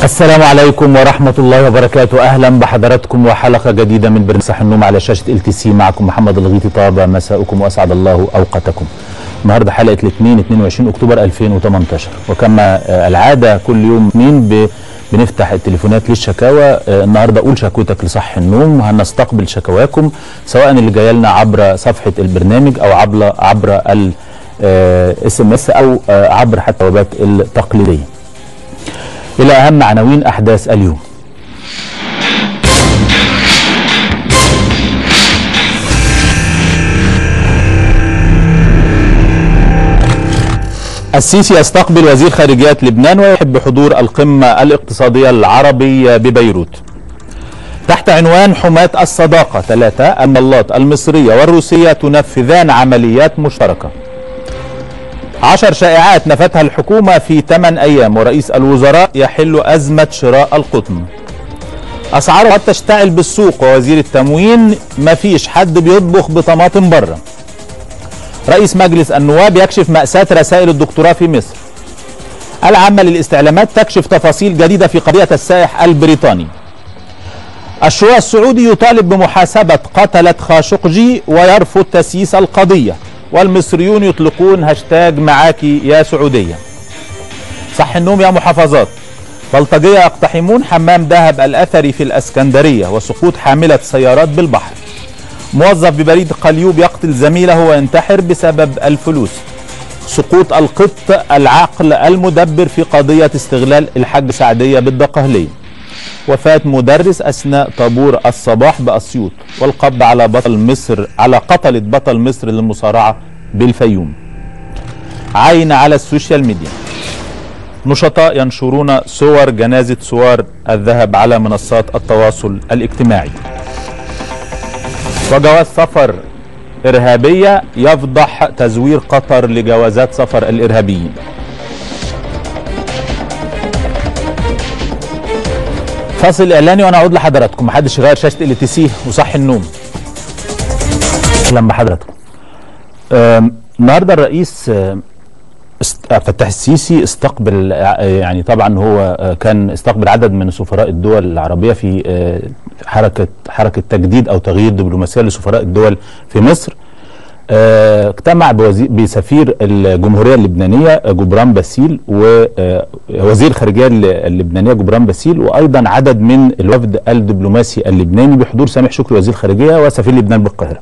السلام عليكم ورحمة الله وبركاته أهلا بحضراتكم وحلقة جديدة من برنامج صح النوم على شاشة ال تي سي معكم محمد الغيطي طاب مساءكم وأسعد الله أوقاتكم النهاردة حلقة الاثنين 22 أكتوبر 2018 وكما آه، العادة كل يوم اثنين ب- بنفتح التليفونات للشكاوى آه، النهارده قول شكوتك لصح النوم وهنستقبل شكواكم سواء اللي جايه لنا عبر صفحه البرنامج او عبر عبر الاس ام اس او آه، عبر حتى البوابات التقليديه إلى أهم عناوين أحداث اليوم السيسي يستقبل وزير خارجية لبنان ويحب حضور القمة الاقتصادية العربية ببيروت تحت عنوان حماة الصداقة ثلاثة المظلات المصرية والروسية تنفذان عمليات مشتركة عشر شائعات نفتها الحكومة في 8 أيام ورئيس الوزراء يحل أزمة شراء القطن أسعار قد تشتعل بالسوق ووزير التموين مفيش حد بيطبخ بطماطم بره رئيس مجلس النواب يكشف مأساة رسائل الدكتوراه في مصر العامة للاستعلامات تكشف تفاصيل جديدة في قضية السائح البريطاني الشورى السعودي يطالب بمحاسبة قتلة خاشقجي ويرفض تسييس القضية والمصريون يطلقون هاشتاج معاكي يا سعودية صح النوم يا محافظات بلطجية يقتحمون حمام دهب الأثري في الأسكندرية وسقوط حاملة سيارات بالبحر موظف ببريد قليوب يقتل زميله وينتحر بسبب الفلوس سقوط القط العقل المدبر في قضية استغلال الحاج سعدية بالدقهلية وفاة مدرس أثناء طابور الصباح بأسيوط والقبض على بطل مصر على قتلة بطل مصر للمصارعة بالفيوم عين على السوشيال ميديا نشطاء ينشرون صور جنازة صور الذهب على منصات التواصل الاجتماعي وجواز سفر إرهابية يفضح تزوير قطر لجوازات سفر الإرهابيين فاصل اعلاني وانا اعود لحضراتكم محدش يغير شاشه ال تي سي وصح النوم اهلا بحضراتكم آم، النهارده الرئيس آم، است- فتح السيسي استقبل آه، يعني طبعا هو آه، كان استقبل عدد من سفراء الدول العربيه في آه، حركه حركه تجديد او تغيير دبلوماسيه لسفراء الدول في مصر آه، اجتمع بوزي- بسفير الجمهوريه اللبنانيه آه، جبران باسيل ووزير الخارجيه الل- اللبنانيه جبران باسيل وايضا عدد من الوفد الدبلوماسي اللبناني بحضور سامح شكري وزير الخارجيه وسفير لبنان بالقاهره.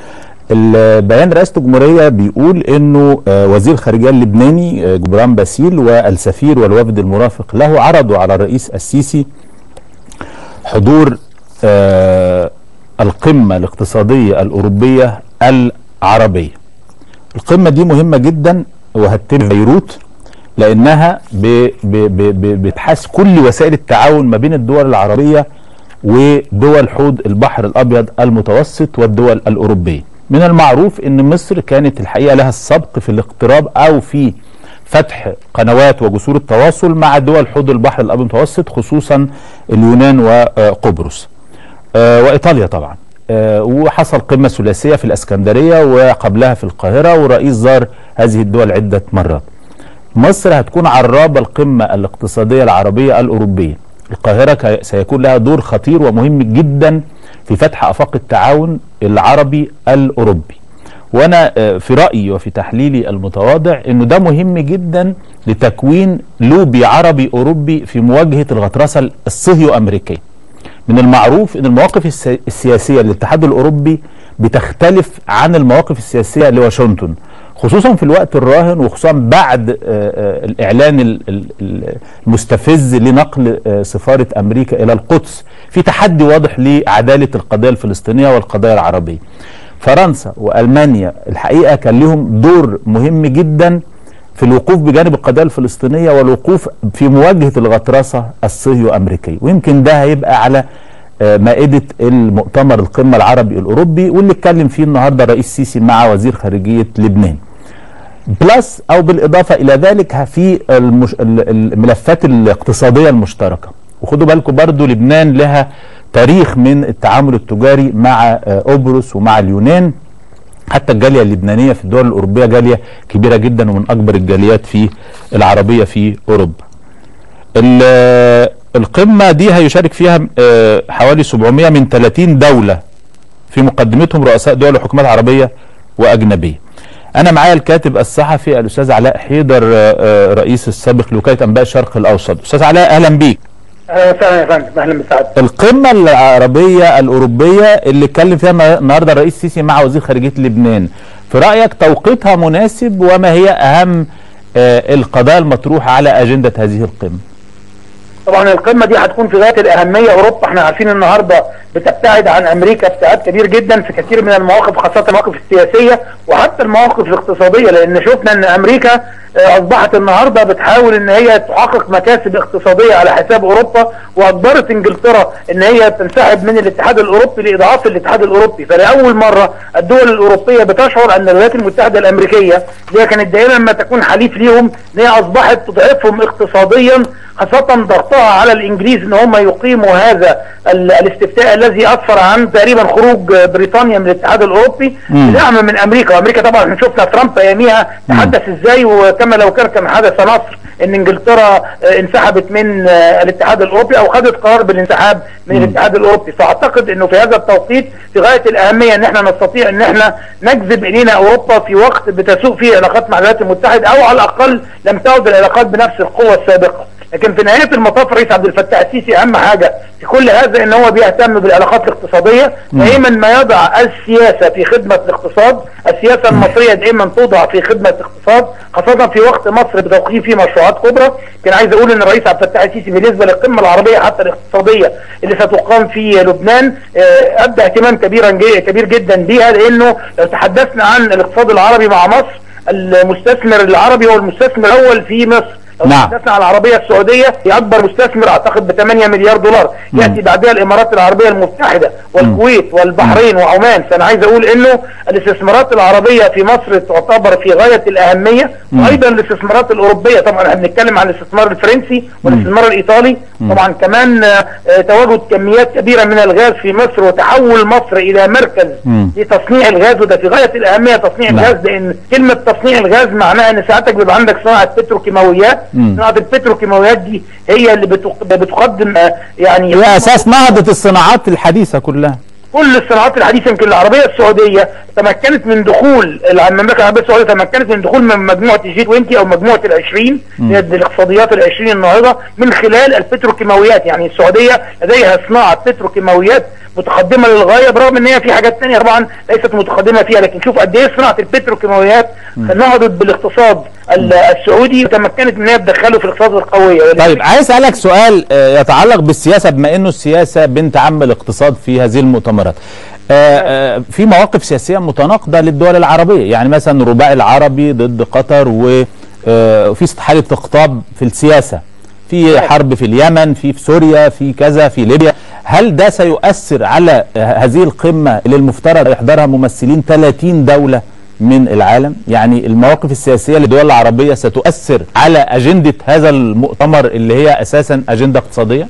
البيان رئاسه الجمهوريه بيقول انه آه، وزير الخارجيه اللبناني آه، جبران باسيل والسفير والوفد المرافق له عرضوا على الرئيس السيسي حضور آه، القمه الاقتصاديه الاوروبيه العربيه. القمه دي مهمه جدا وهتتم في بيروت لانها ب- ب- ب- ب- بتحاس كل وسائل التعاون ما بين الدول العربيه ودول حوض البحر الابيض المتوسط والدول الاوروبيه. من المعروف ان مصر كانت الحقيقه لها السبق في الاقتراب او في فتح قنوات وجسور التواصل مع دول حوض البحر الابيض المتوسط خصوصا اليونان وقبرص. آه، وايطاليا طبعا آه، وحصل قمه ثلاثيه في الاسكندريه وقبلها في القاهره ورئيس زار هذه الدول عده مرات. مصر هتكون عرابه القمه الاقتصاديه العربيه الاوروبيه. القاهره ك- سيكون لها دور خطير ومهم جدا في فتح افاق التعاون العربي الاوروبي. وانا آه، في رايي وفي تحليلي المتواضع انه ده مهم جدا لتكوين لوبي عربي اوروبي في مواجهه الغطرسه الصهيو امريكيه. من المعروف ان المواقف الس- السياسيه للاتحاد الاوروبي بتختلف عن المواقف السياسيه لواشنطن خصوصا في الوقت الراهن وخصوصا بعد آه، آه، الاعلان ال- ال- ال- المستفز لنقل آه، سفاره امريكا الى القدس في تحدي واضح لعداله القضيه الفلسطينيه والقضايا العربيه فرنسا والمانيا الحقيقه كان لهم دور مهم جدا في الوقوف بجانب القضيه الفلسطينيه والوقوف في مواجهه الغطرسه الصهيو امريكيه ويمكن ده هيبقى على آه، مائده المؤتمر القمه العربي الاوروبي واللي اتكلم فيه النهارده الرئيس السيسي مع وزير خارجيه لبنان. بلس او بالاضافه الى ذلك في المش... ال- الملفات الاقتصاديه المشتركه وخدوا بالكم برضو لبنان لها تاريخ من التعامل التجاري مع آه، قبرص ومع اليونان حتى الجاليه اللبنانيه في الدول الاوروبيه جاليه كبيره جدا ومن اكبر الجاليات في العربيه في اوروبا. ال- القمة دي هيشارك فيها آه، حوالي 700 من 30 دولة في مقدمتهم رؤساء دول وحكومات عربية وأجنبية أنا معايا الكاتب الصحفي الأستاذ علاء حيدر آه، آه، رئيس السابق لوكالة أنباء الشرق الأوسط أستاذ علاء أهلا بيك اهلا وسهلا يا فندم اهلا بسعادتك القمة العربية الأوروبية اللي اتكلم فيها النهاردة الرئيس السيسي مع وزير خارجية لبنان في رأيك توقيتها مناسب وما هي أهم آه، القضايا المطروحة على أجندة هذه القمة طبعا القمه دي هتكون في غايه الاهميه اوروبا احنا عارفين النهارده بتبتعد عن امريكا ابتعاد كبير جدا في كثير من المواقف خاصه المواقف السياسيه وحتى المواقف الاقتصاديه لان شفنا ان امريكا آه، اصبحت النهارده بتحاول ان هي تحقق مكاسب اقتصاديه على حساب اوروبا واجبرت انجلترا ان هي تنسحب من الاتحاد الاوروبي لاضعاف الاتحاد الاوروبي فلاول مره الدول الاوروبيه بتشعر ان الولايات المتحده الامريكيه اللي هي كانت دائما ما تكون حليف ليهم ان هي اصبحت تضعفهم اقتصاديا خاصة ضغطها على الانجليز ان هم يقيموا هذا ال- الاستفتاء الذي اسفر عن تقريبا خروج بريطانيا من الاتحاد الاوروبي مم. بدعم من امريكا وامريكا طبعا احنا شفنا ترامب اياميها تحدث ازاي وكما لو كان كما حدث مصر ان انجلترا آه، انسحبت من آه، الاتحاد الاوروبي او خدت قرار بالانسحاب من الاتحاد الاوروبي فاعتقد انه في هذا التوقيت في غايه الاهميه ان احنا نستطيع ان احنا نجذب الينا اوروبا في وقت بتسوء فيه العلاقات مع الولايات المتحده او على الاقل لم تعد العلاقات بنفس القوه السابقه لكن في نهايه المطاف الرئيس عبد الفتاح السيسي اهم حاجه في كل هذا ان هو بيهتم بالعلاقات الاقتصاديه دائما ما يضع السياسه في خدمه الاقتصاد السياسه المصريه دائما توضع في خدمه الاقتصاد خاصه في وقت مصر بتوقيف فيه مشروعات كبرى كان عايز اقول ان الرئيس عبد الفتاح السيسي بالنسبه للقمه العربيه حتى الاقتصاديه اللي ستقام في لبنان آه، ابدى اهتمام كبيرا جي- كبير جدا بها لانه لو تحدثنا عن الاقتصاد العربي مع مصر المستثمر العربي هو المستثمر الاول في مصر لو نعم. تحدثنا عن العربية السعودية هي أكبر مستثمر أعتقد ب 8 مليار دولار يأتي بعدها الإمارات العربية المتحدة والكويت والبحرين وعمان فأنا عايز أقول إنه الاستثمارات العربية في مصر تعتبر في غاية الأهمية وأيضا الاستثمارات الأوروبية طبعا احنا بنتكلم عن الاستثمار الفرنسي والاستثمار الإيطالي طبعا كمان آه، آه، تواجد كميات كبيرة من الغاز في مصر وتحول مصر إلى مركز مم. لتصنيع الغاز وده في غاية الأهمية تصنيع نعم. الغاز لأن كلمة تصنيع الغاز معناها إن ساعتك بيبقى عندك صناعة بتروكيماويات مم. صناعة البتروكيماويات دي هي اللي بتق- بتقدم آه، يعني هي أساس نهضة الصناعات الحديثة كلها كل الصناعات الحديثة يمكن العربية السعودية تمكنت من دخول المملكة العربية السعودية تمكنت من دخول من مجموعة الجي 20 أو مجموعة ال 20 هي الاقتصاديات ال 20 النهاردة من خلال البتروكيماويات يعني السعودية لديها صناعة بتروكيماويات متقدمة للغاية برغم ان هي في حاجات تانية طبعا ليست متقدمة فيها لكن شوف قد ايه صناعة البتروكيماويات نهضت بالاقتصاد ال- السعودي وتمكنت ان هي تدخله في الاقتصاد القوية طيب عايز اسالك سؤال آه، يتعلق بالسياسه بما انه السياسه بنت عم الاقتصاد في هذه المؤتمرات. آه، آه، في مواقف سياسيه متناقضه للدول العربيه، يعني مثلا الرباعي العربي ضد قطر و- آه، وفي حاله اقطاب في السياسه. في حرب في اليمن، في في سوريا، في كذا، في ليبيا. هل ده سيؤثر على آه، هذه القمه اللي المفترض يحضرها ممثلين 30 دوله من العالم يعني المواقف السياسية للدول العربية ستؤثر على أجندة هذا المؤتمر اللي هي أساسا أجندة اقتصادية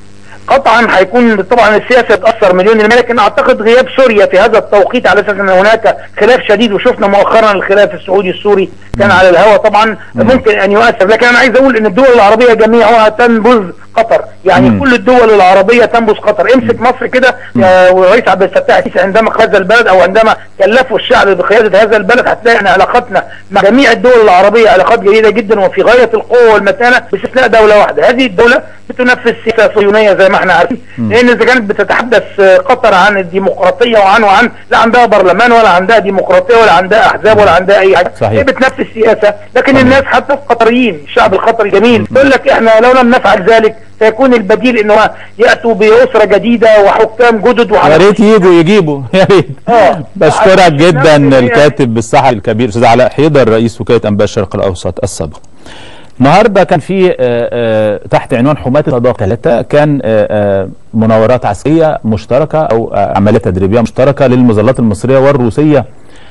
قطعا هيكون طبعا السياسه تاثر مليون المية لكن اعتقد غياب سوريا في هذا التوقيت على اساس ان هناك خلاف شديد وشفنا مؤخرا الخلاف السعودي السوري كان على الهواء طبعا ممكن ان يؤثر لكن انا عايز اقول ان الدول العربيه جميعها تنبذ قطر يعني مم. كل الدول العربيه تنبذ قطر امسك مصر كده يا والرئيس عبد الفتاح السيسي عندما خذ البلد او عندما كلفوا الشعب بقياده هذا البلد هتلاقي ان علاقتنا مع جميع الدول العربيه علاقات جيده جدا وفي غايه القوه والمتانه باستثناء دوله واحده هذه الدوله بتنفذ سياسه صهيونيه زي ما احنا عارفين لان اذا كانت بتتحدث آه، قطر عن الديمقراطيه وعن وعن لا عندها برلمان ولا عندها ديمقراطيه ولا عندها احزاب ولا عندها اي حاجه صحيح. هي بتنفذ سياسه لكن الناس حتى القطريين الشعب القطري جميل يقول لك احنا لو لم نفعل ذلك سيكون البديل انه ياتوا باسره جديده وحكام جدد يا وحركات ريت يجوا يجيبوا يا ريت آه. بشكرك جدا نفس هي- الكاتب الصحفي الكبير استاذ علاء حيدر رئيس وكاله انباء الشرق الاوسط السابق. النهارده كان في آه، آه، تحت عنوان حماة التضامن ثلاثة كان آه، آه، مناورات عسكرية مشتركة أو آه، عمليات تدريبية مشتركة للمظلات المصرية والروسية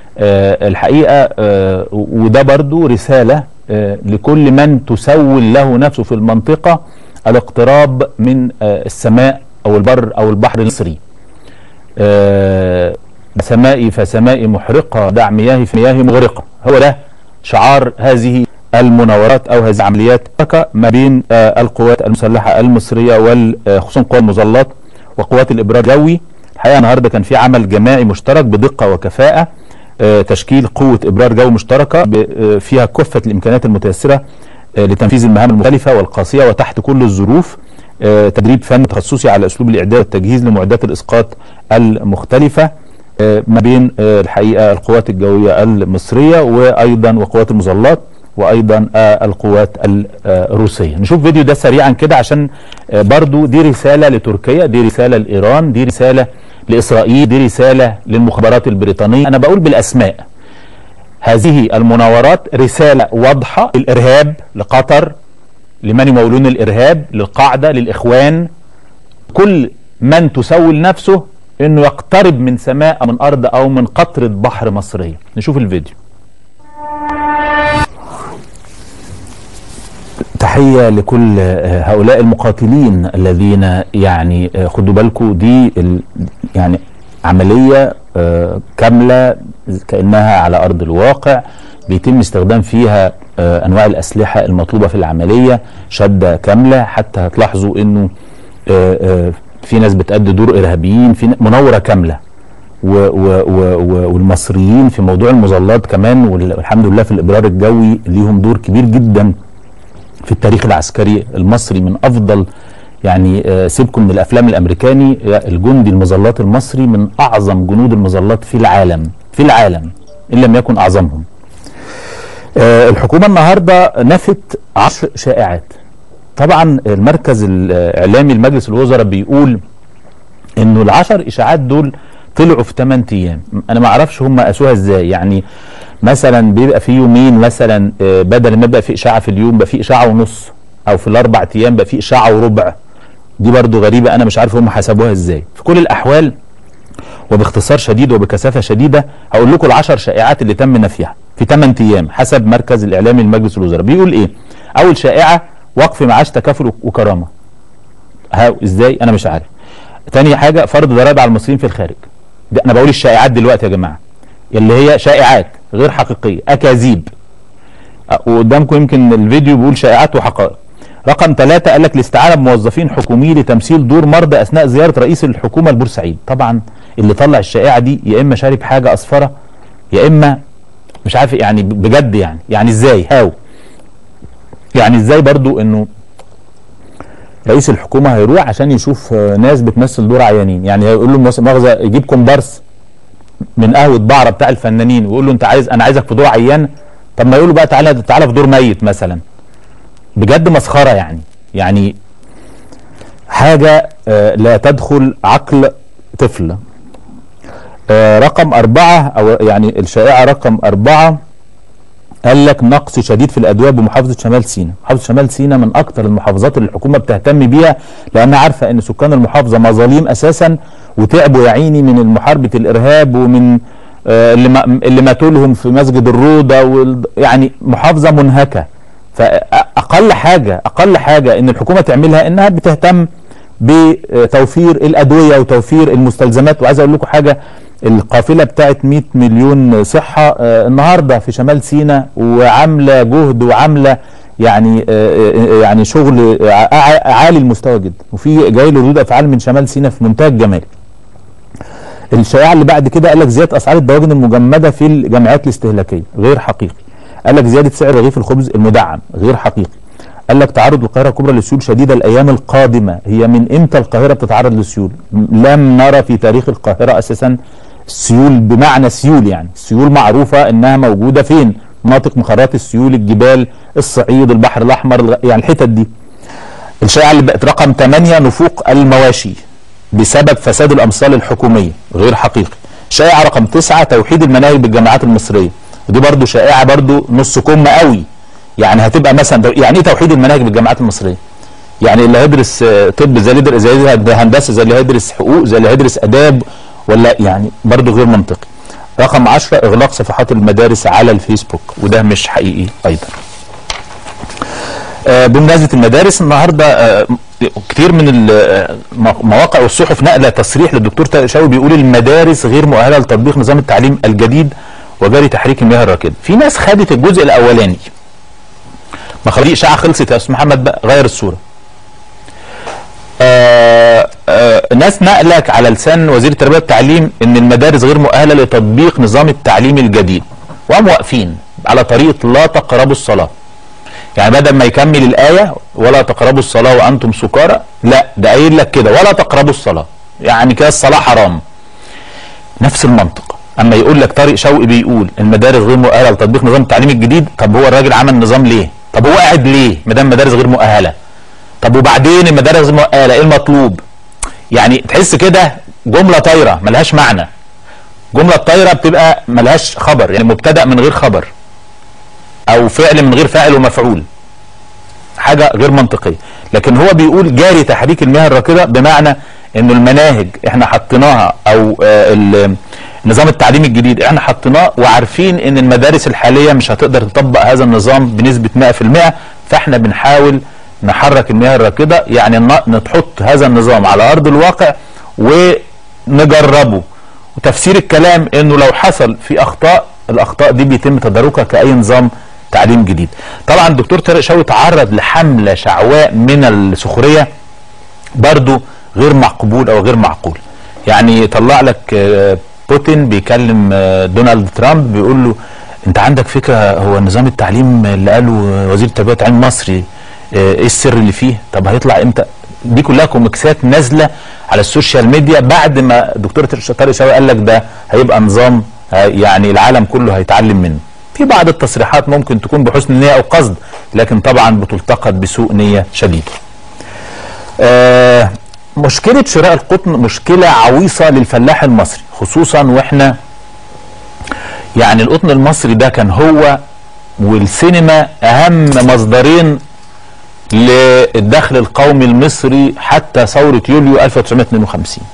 آه، الحقيقة آه، وده برضو رسالة آه، لكل من تسول له نفسه في المنطقة الاقتراب من آه، السماء أو البر أو البحر المصري آه، سمائي فسمائي محرقة دع مياهي في مياهي مغرقة هو ده شعار هذه المناورات او هذه العمليات ما بين آه القوات المسلحه المصريه وخصوصا قوى المظلات وقوات الابراج الجوي الحقيقه النهارده كان في عمل جماعي مشترك بدقه وكفاءه آه تشكيل قوه ابرار جو مشتركه فيها كافه الامكانيات المتيسره آه لتنفيذ المهام المختلفه والقاسيه وتحت كل الظروف آه تدريب فني تخصصي على اسلوب الاعداد والتجهيز لمعدات الاسقاط المختلفه ما بين الحقيقه القوات الجويه المصريه وايضا وقوات المظلات وايضا القوات الروسيه نشوف فيديو ده سريعا كده عشان برضو دي رساله لتركيا دي رساله لايران دي رساله لاسرائيل دي رساله للمخابرات البريطانيه انا بقول بالاسماء هذه المناورات رساله واضحه للارهاب لقطر لمن يمولون الارهاب للقاعده للاخوان كل من تسول نفسه انه يقترب من سماء من ارض او من قطره بحر مصريه نشوف الفيديو تحيه لكل هؤلاء المقاتلين الذين يعني خدوا بالكم دي يعني عمليه كامله كانها على ارض الواقع بيتم استخدام فيها انواع الاسلحه المطلوبه في العمليه شده كامله حتى هتلاحظوا انه في ناس بتأدي دور ارهابيين في مناوره كامله و و و والمصريين في موضوع المظلات كمان والحمد لله في الابرار الجوي ليهم دور كبير جدا في التاريخ العسكري المصري من افضل يعني آه سيبكم من الافلام الامريكاني الجندي المظلات المصري من اعظم جنود المظلات في العالم في العالم ان لم يكن اعظمهم آه الحكومه النهارده نفت عشر شائعات طبعا المركز الاعلامي لمجلس الوزراء بيقول انه العشر اشاعات دول طلعوا في 8 ايام انا ما اعرفش هم قاسوها ازاي يعني مثلا بيبقى في يومين مثلا بدل ما يبقى في اشاعه في اليوم بقى في اشاعه ونص او في الاربع ايام بقى في اشاعه وربع دي برضو غريبه انا مش عارف هم حسبوها ازاي في كل الاحوال وباختصار شديد وبكثافه شديده هقول لكم العشر شائعات اللي تم نفيها في 8 ايام حسب مركز الاعلامي لمجلس الوزراء بيقول ايه اول شائعه وقف معاش تكافل وكرامه ها ازاي انا مش عارف تاني حاجه فرض ضرائب على المصريين في الخارج ده انا بقول الشائعات دلوقتي يا جماعه اللي هي شائعات غير حقيقيه اكاذيب وقدامكم يمكن الفيديو بيقول شائعات وحقائق رقم ثلاثة قال لك الاستعانة بموظفين حكوميين لتمثيل دور مرضى أثناء زيارة رئيس الحكومة لبورسعيد طبعا اللي طلع الشائعة دي يا إما شارب حاجة أصفرة يا إما مش عارف يعني بجد يعني يعني إزاي هاو يعني إزاي برضو إنه رئيس الحكومة هيروح عشان يشوف ناس بتمثل دور عيانين يعني هيقول له مؤاخذة يجيب كومبارس من قهوة بعرة بتاع الفنانين ويقول له انت عايز انا عايزك في دور عيان طب ما يقول له بقى تعالى تعالى في دور ميت مثلا بجد مسخرة يعني يعني حاجة آه لا تدخل عقل طفل آه رقم أربعة أو يعني الشائعة رقم أربعة قال لك نقص شديد في الادويه بمحافظه شمال سيناء، محافظه شمال سيناء من اكثر المحافظات اللي الحكومه بتهتم بيها لانها عارفه ان سكان المحافظه مظاليم اساسا وتعبوا يا عيني من محاربه الارهاب ومن آه اللي ما اللي ماتوا لهم في مسجد الروضه يعني محافظه منهكه فاقل حاجه اقل حاجه ان الحكومه تعملها انها بتهتم بتوفير الادويه وتوفير المستلزمات وعايز اقول لكم حاجه القافلة بتاعت 100 مليون صحة آه النهاردة في شمال سيناء وعاملة جهد وعاملة يعني آه يعني شغل عالي المستوى جدا وفي جاي له ردود افعال من شمال سيناء في منتهى الجمال. الشائعة اللي بعد كده قال لك زيادة اسعار الدواجن المجمدة في الجمعيات الاستهلاكية غير حقيقي. قال لك زيادة سعر رغيف الخبز المدعم غير حقيقي. قال لك تعرض القاهرة الكبرى للسيول شديدة الأيام القادمة هي من إمتى القاهرة بتتعرض للسيول لم نرى في تاريخ القاهرة أساسا السيول بمعنى سيول يعني السيول معروفة انها موجودة فين مناطق مخرات السيول الجبال الصعيد البحر الاحمر يعني الحتت دي الشائعة اللي بقت رقم 8 نفوق المواشي بسبب فساد الامصال الحكومية غير حقيقي شائعة رقم 9 توحيد المناهج بالجامعات المصرية ودي برضو شائعة برضو نص كم قوي يعني هتبقى مثلا يعني ايه توحيد المناهج بالجامعات المصرية يعني اللي هيدرس طب زي اللي يدرس زي هندسه زي اللي هيدرس حقوق زي اللي هيدرس اداب ولا يعني برضه غير منطقي رقم 10 اغلاق صفحات المدارس على الفيسبوك وده مش حقيقي ايضا آه بمناسبه المدارس النهارده آه كتير من المواقع والصحف نقل تصريح للدكتور تشاوي بيقول المدارس غير مؤهله لتطبيق نظام التعليم الجديد وجاري تحريك المياه الراكده في ناس خدت الجزء الاولاني ما خلاص دي اشاعه خلصت يا استاذ محمد بقى غير الصوره آه آه ناس نقلك على لسان وزير التربيه والتعليم ان المدارس غير مؤهله لتطبيق نظام التعليم الجديد وهم واقفين على طريقه لا تقربوا الصلاه يعني بدل ما يكمل الايه ولا تقربوا الصلاه وانتم سكارى لا ده قايل لك كده ولا تقربوا الصلاه يعني كده الصلاه حرام نفس المنطق اما يقول لك طارق شوقي بيقول المدارس غير مؤهله لتطبيق نظام التعليم الجديد طب هو الراجل عمل نظام ليه طب هو قاعد ليه ما دام مدارس غير مؤهله طب وبعدين المدارس غير مؤهله ايه المطلوب يعني تحس كده جمله طايره ملهاش معنى جمله طايره بتبقى ملهاش خبر يعني مبتدا من غير خبر او فعل من غير فاعل ومفعول حاجه غير منطقيه لكن هو بيقول جاري تحريك المياه الراكده بمعنى انه المناهج احنا حطيناها او آه ال- نظام التعليم الجديد احنا حطيناه وعارفين ان المدارس الحاليه مش هتقدر تطبق هذا النظام بنسبه 100% فاحنا بنحاول نحرك المياه الراكده يعني ن- نحط هذا النظام على ارض الواقع ونجربه وتفسير الكلام انه لو حصل في اخطاء الاخطاء دي بيتم تداركها كاي نظام تعليم جديد طبعا الدكتور طارق شوقي تعرض لحمله شعواء من السخريه برضو غير مقبول او غير معقول يعني طلع لك آه، بوتين بيكلم آه، دونالد ترامب بيقول له انت عندك فكره هو نظام التعليم اللي قاله وزير التربيه والتعليم المصري آه، ايه السر اللي فيه طب هيطلع امتى دي كلها كوميكسات نازله على السوشيال ميديا بعد ما الدكتور طارق شوقي قال لك ده هيبقى نظام آه، يعني العالم كله هيتعلم منه في بعض التصريحات ممكن تكون بحسن نيه او قصد لكن طبعا بتلتقط بسوء نيه شديد آه، مشكلة شراء القطن مشكلة عويصة للفلاح المصري خصوصا واحنا يعني القطن المصري ده كان هو والسينما اهم مصدرين للدخل القومي المصري حتى ثورة يوليو 1952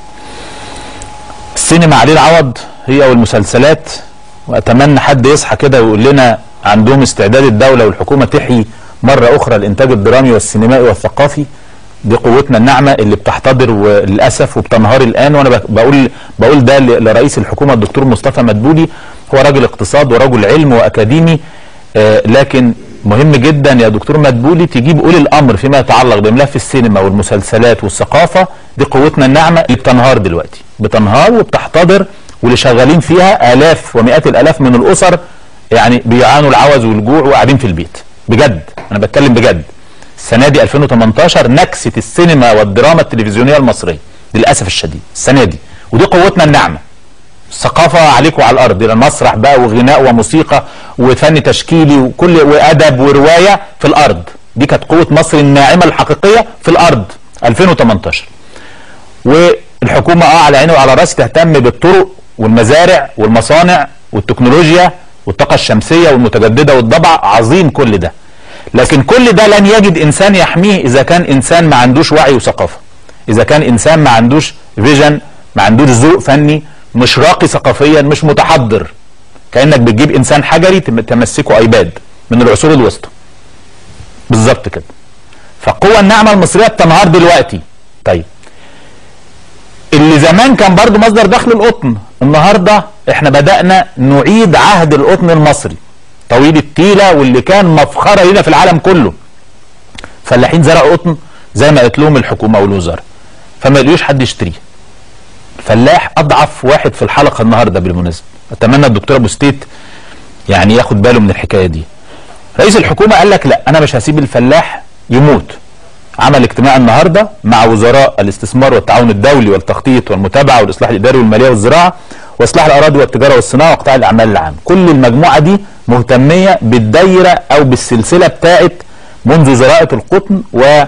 السينما عليه العوض هي والمسلسلات واتمنى حد يصحى كده ويقول لنا عندهم استعداد الدولة والحكومة تحيي مرة اخرى الانتاج الدرامي والسينمائي والثقافي دي قوتنا الناعمه اللي بتحتضر وللاسف وبتنهار الان وانا بق- بقول بقول ده ل- لرئيس الحكومه الدكتور مصطفى مدبولي هو راجل اقتصاد ورجل علم واكاديمي آه لكن مهم جدا يا دكتور مدبولي تجيب اولي الامر فيما يتعلق بملف السينما والمسلسلات والثقافه دي قوتنا الناعمه اللي بتنهار دلوقتي بتنهار وبتحتضر واللي شغالين فيها الاف ومئات الالاف من الاسر يعني بيعانوا العوز والجوع وقاعدين في البيت بجد انا بتكلم بجد السنه دي 2018 نكسه السينما والدراما التلفزيونيه المصريه للاسف الشديد السنه دي ودي قوتنا الناعمه الثقافه عليك وعلى الارض المسرح بقى وغناء وموسيقى وفن تشكيلي وكل وادب وروايه في الارض دي كانت قوه مصر الناعمه الحقيقيه في الارض 2018 والحكومه اه على عيني وعلى راسي تهتم بالطرق والمزارع والمصانع والتكنولوجيا والطاقه الشمسيه والمتجدده والضبع عظيم كل ده لكن كل ده لن يجد انسان يحميه اذا كان انسان ما عندوش وعي وثقافه اذا كان انسان ما عندوش فيجن ما عندوش ذوق فني مش راقي ثقافيا مش متحضر كانك بتجيب انسان حجري تم- تمسكه ايباد من العصور الوسطى بالظبط كده فالقوة الناعمة المصرية بتنهار دلوقتي طيب اللي زمان كان برضو مصدر دخل القطن النهاردة احنا بدأنا نعيد عهد القطن المصري طويل التيلة واللي كان مفخرة لنا في العالم كله فلاحين زرعوا قطن زي ما قالت لهم الحكومة والوزارة فما يلاقيوش حد يشتريه فلاح اضعف واحد في الحلقة النهاردة بالمناسبة اتمنى الدكتور ابو ستيت يعني ياخد باله من الحكاية دي رئيس الحكومة قال لك لا انا مش هسيب الفلاح يموت عمل اجتماع النهارده مع وزراء الاستثمار والتعاون الدولي والتخطيط والمتابعه والاصلاح الاداري والماليه والزراعه واصلاح الاراضي والتجاره والصناعه وقطاع الاعمال العام كل المجموعه دي مهتميه بالدايره او بالسلسله بتاعه منذ زراعه القطن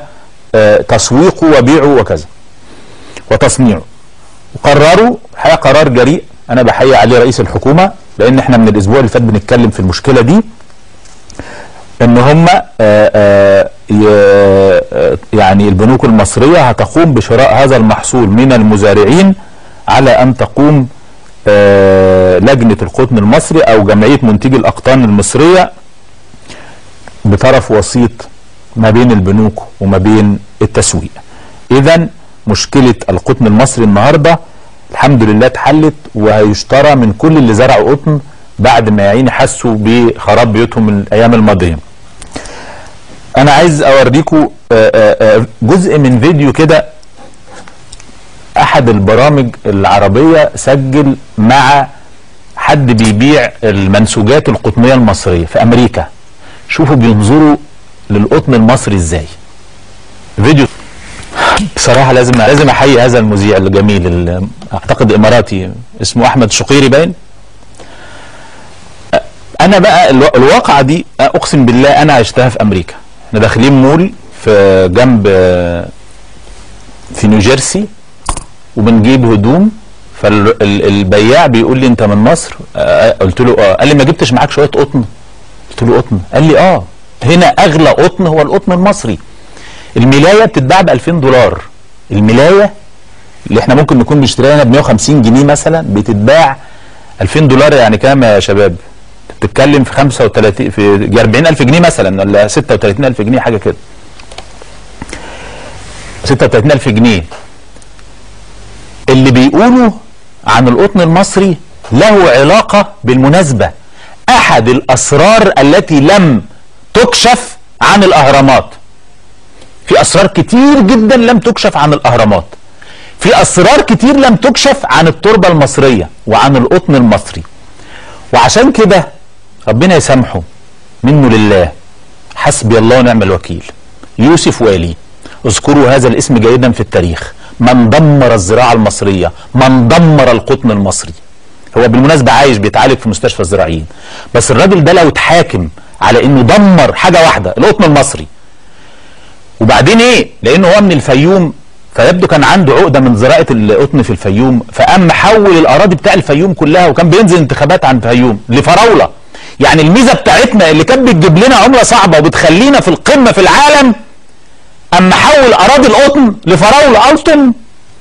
وتسويقه وبيعه وكذا وتصنيعه وقرروا الحقيقه قرار جريء انا بحيي عليه رئيس الحكومه لان احنا من الاسبوع اللي فات بنتكلم في المشكله دي ان هم يعني البنوك المصريه هتقوم بشراء هذا المحصول من المزارعين على ان تقوم آه، لجنه القطن المصري او جمعيه منتجي الاقطان المصريه بطرف وسيط ما بين البنوك وما بين التسويق اذا مشكله القطن المصري النهارده الحمد لله اتحلت وهيشترى من كل اللي زرعوا قطن بعد ما يا عيني حسوا بخراب بيوتهم من الايام الماضيه انا عايز اوريكم جزء من فيديو كده احد البرامج العربيه سجل مع حد بيبيع المنسوجات القطنيه المصريه في امريكا شوفوا بينظروا للقطن المصري ازاي فيديو بصراحه لازم لازم احيي هذا المذيع الجميل اللي اعتقد اماراتي اسمه احمد شقيري باين انا بقى الوا- الواقعه دي اقسم بالله انا عشتها في امريكا احنا داخلين مول في جنب في نيوجيرسي وبنجيب هدوم فالبياع بيقول لي انت من مصر آه، قلت له اه قال لي ما جبتش معاك شويه قطن قلت له قطن قال لي اه هنا اغلى قطن هو القطن المصري الملايه بتتباع ب 2000 دولار الملايه اللي احنا ممكن نكون بنشتريها هنا ب 150 جنيه مثلا بتتباع 2000 دولار يعني كام يا شباب؟ انت بتتكلم في 35 في 40000 جنيه مثلا ولا 36000 جنيه حاجه كده 36000 جنيه اللي بيقولوا عن القطن المصري له علاقه بالمناسبه احد الاسرار التي لم تكشف عن الاهرامات في اسرار كتير جدا لم تكشف عن الاهرامات في اسرار كتير لم تكشف عن التربه المصريه وعن القطن المصري وعشان كده ربنا يسامحه منه لله حسبي الله ونعم الوكيل يوسف والي اذكروا هذا الاسم جيدا في التاريخ من دمر الزراعه المصريه من دمر القطن المصري هو بالمناسبه عايش بيتعالج في مستشفى الزراعيين بس الراجل ده لو اتحاكم على انه دمر حاجه واحده القطن المصري وبعدين ايه لانه هو من الفيوم فيبدو كان عنده عقده من زراعه القطن في الفيوم فقام محول الاراضي بتاع الفيوم كلها وكان بينزل انتخابات عن الفيوم لفراوله يعني الميزه بتاعتنا اللي كانت بتجيب لنا عمله صعبه وبتخلينا في القمه في العالم اما محول اراضي القطن لفراوله الطن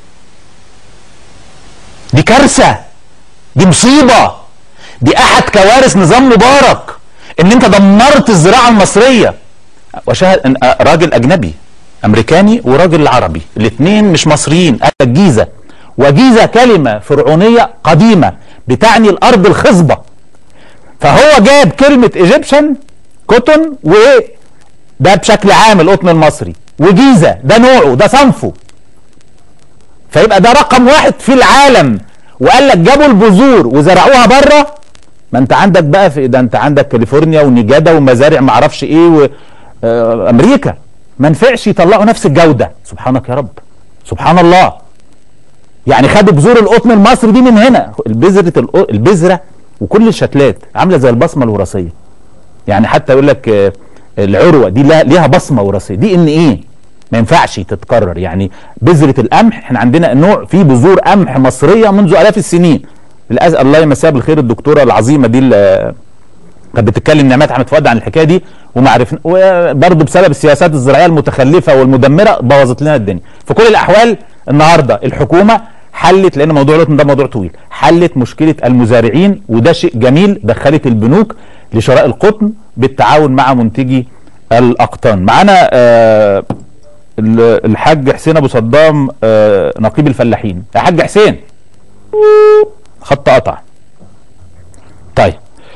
دي كارثه دي مصيبه دي احد كوارث نظام مبارك ان انت دمرت الزراعه المصريه وشاهد إن راجل اجنبي امريكاني وراجل عربي الاثنين مش مصريين قال لك جيزه وجيزه كلمه فرعونيه قديمه بتعني الارض الخصبه فهو جاب كلمه ايجيبشن كوتون وايه ده بشكل عام القطن المصري وجيزه ده نوعه ده صنفه فيبقى ده رقم واحد في العالم وقال لك جابوا البذور وزرعوها بره ما انت عندك بقى في ده انت عندك كاليفورنيا ونيجادا ومزارع ما اعرفش ايه و... آه، امريكا ما نفعش يطلعوا نفس الجوده سبحانك يا رب سبحان الله يعني خدوا بذور القطن المصري دي من هنا البذره الق- البذره وكل الشتلات عامله زي البصمه الوراثيه يعني حتى يقول لك آه، العروه دي لها- ليها بصمه وراثيه دي ان ايه ما ينفعش تتكرر يعني بذره القمح احنا عندنا نوع فيه بذور قمح مصريه منذ الاف السنين للأسف الله يمسيها بالخير الدكتوره العظيمه دي اللي كانت بتتكلم نعمات احمد فؤاد عن الحكايه دي وما عرفنا وبرضه بسبب السياسات الزراعيه المتخلفه والمدمره بوظت لنا الدنيا في كل الاحوال النهارده الحكومه حلت لان موضوع القطن ده موضوع طويل حلت مشكله المزارعين وده شيء جميل دخلت البنوك لشراء القطن بالتعاون مع منتجي الاقطان معانا آه ال- الحاج حسين ابو صدام آه نقيب الفلاحين يا حاج حسين خط قطع طيب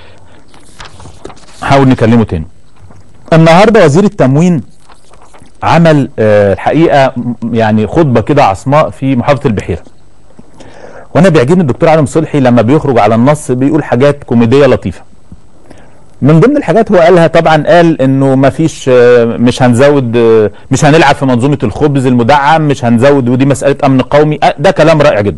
حاول نكلمه تاني النهارده وزير التموين عمل آه، الحقيقه م- يعني خطبه كده عصماء في محافظه البحيره وانا بيعجبني الدكتور علي صلحي لما بيخرج على النص بيقول حاجات كوميديه لطيفه من ضمن الحاجات هو قالها طبعا قال انه ما فيش آه، مش هنزود آه، مش هنلعب في منظومه الخبز المدعم مش هنزود ودي مساله امن قومي آه، ده كلام رائع جدا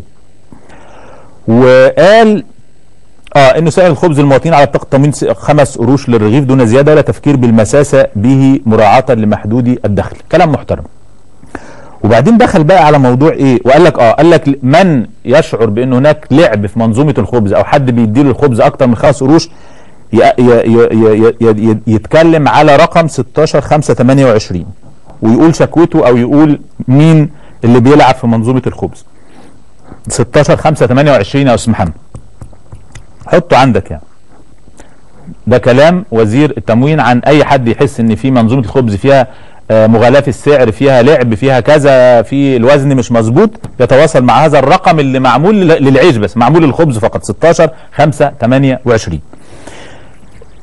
وقال اه انه سعر الخبز المواطنين على بطاقه التموين س- خمس قروش للرغيف دون زياده ولا تفكير بالمساسه به مراعاه لمحدودي الدخل كلام محترم وبعدين دخل بقى على موضوع ايه وقال لك اه قال لك من يشعر بان هناك لعب في منظومه الخبز او حد بيديله الخبز اكتر من خمس قروش ي- ي- ي- ي- ي- ي- يتكلم على رقم 16 5 28 ويقول شكوته او يقول مين اللي بيلعب في منظومه الخبز 16 5 28 يا استاذ محمد حطه عندك يعني ده كلام وزير التموين عن اي حد يحس ان في منظومه الخبز فيها آه، مغالاه في السعر فيها لعب فيها كذا في الوزن مش مظبوط يتواصل مع هذا الرقم اللي معمول لل- للعيش بس معمول للخبز فقط 16 5 28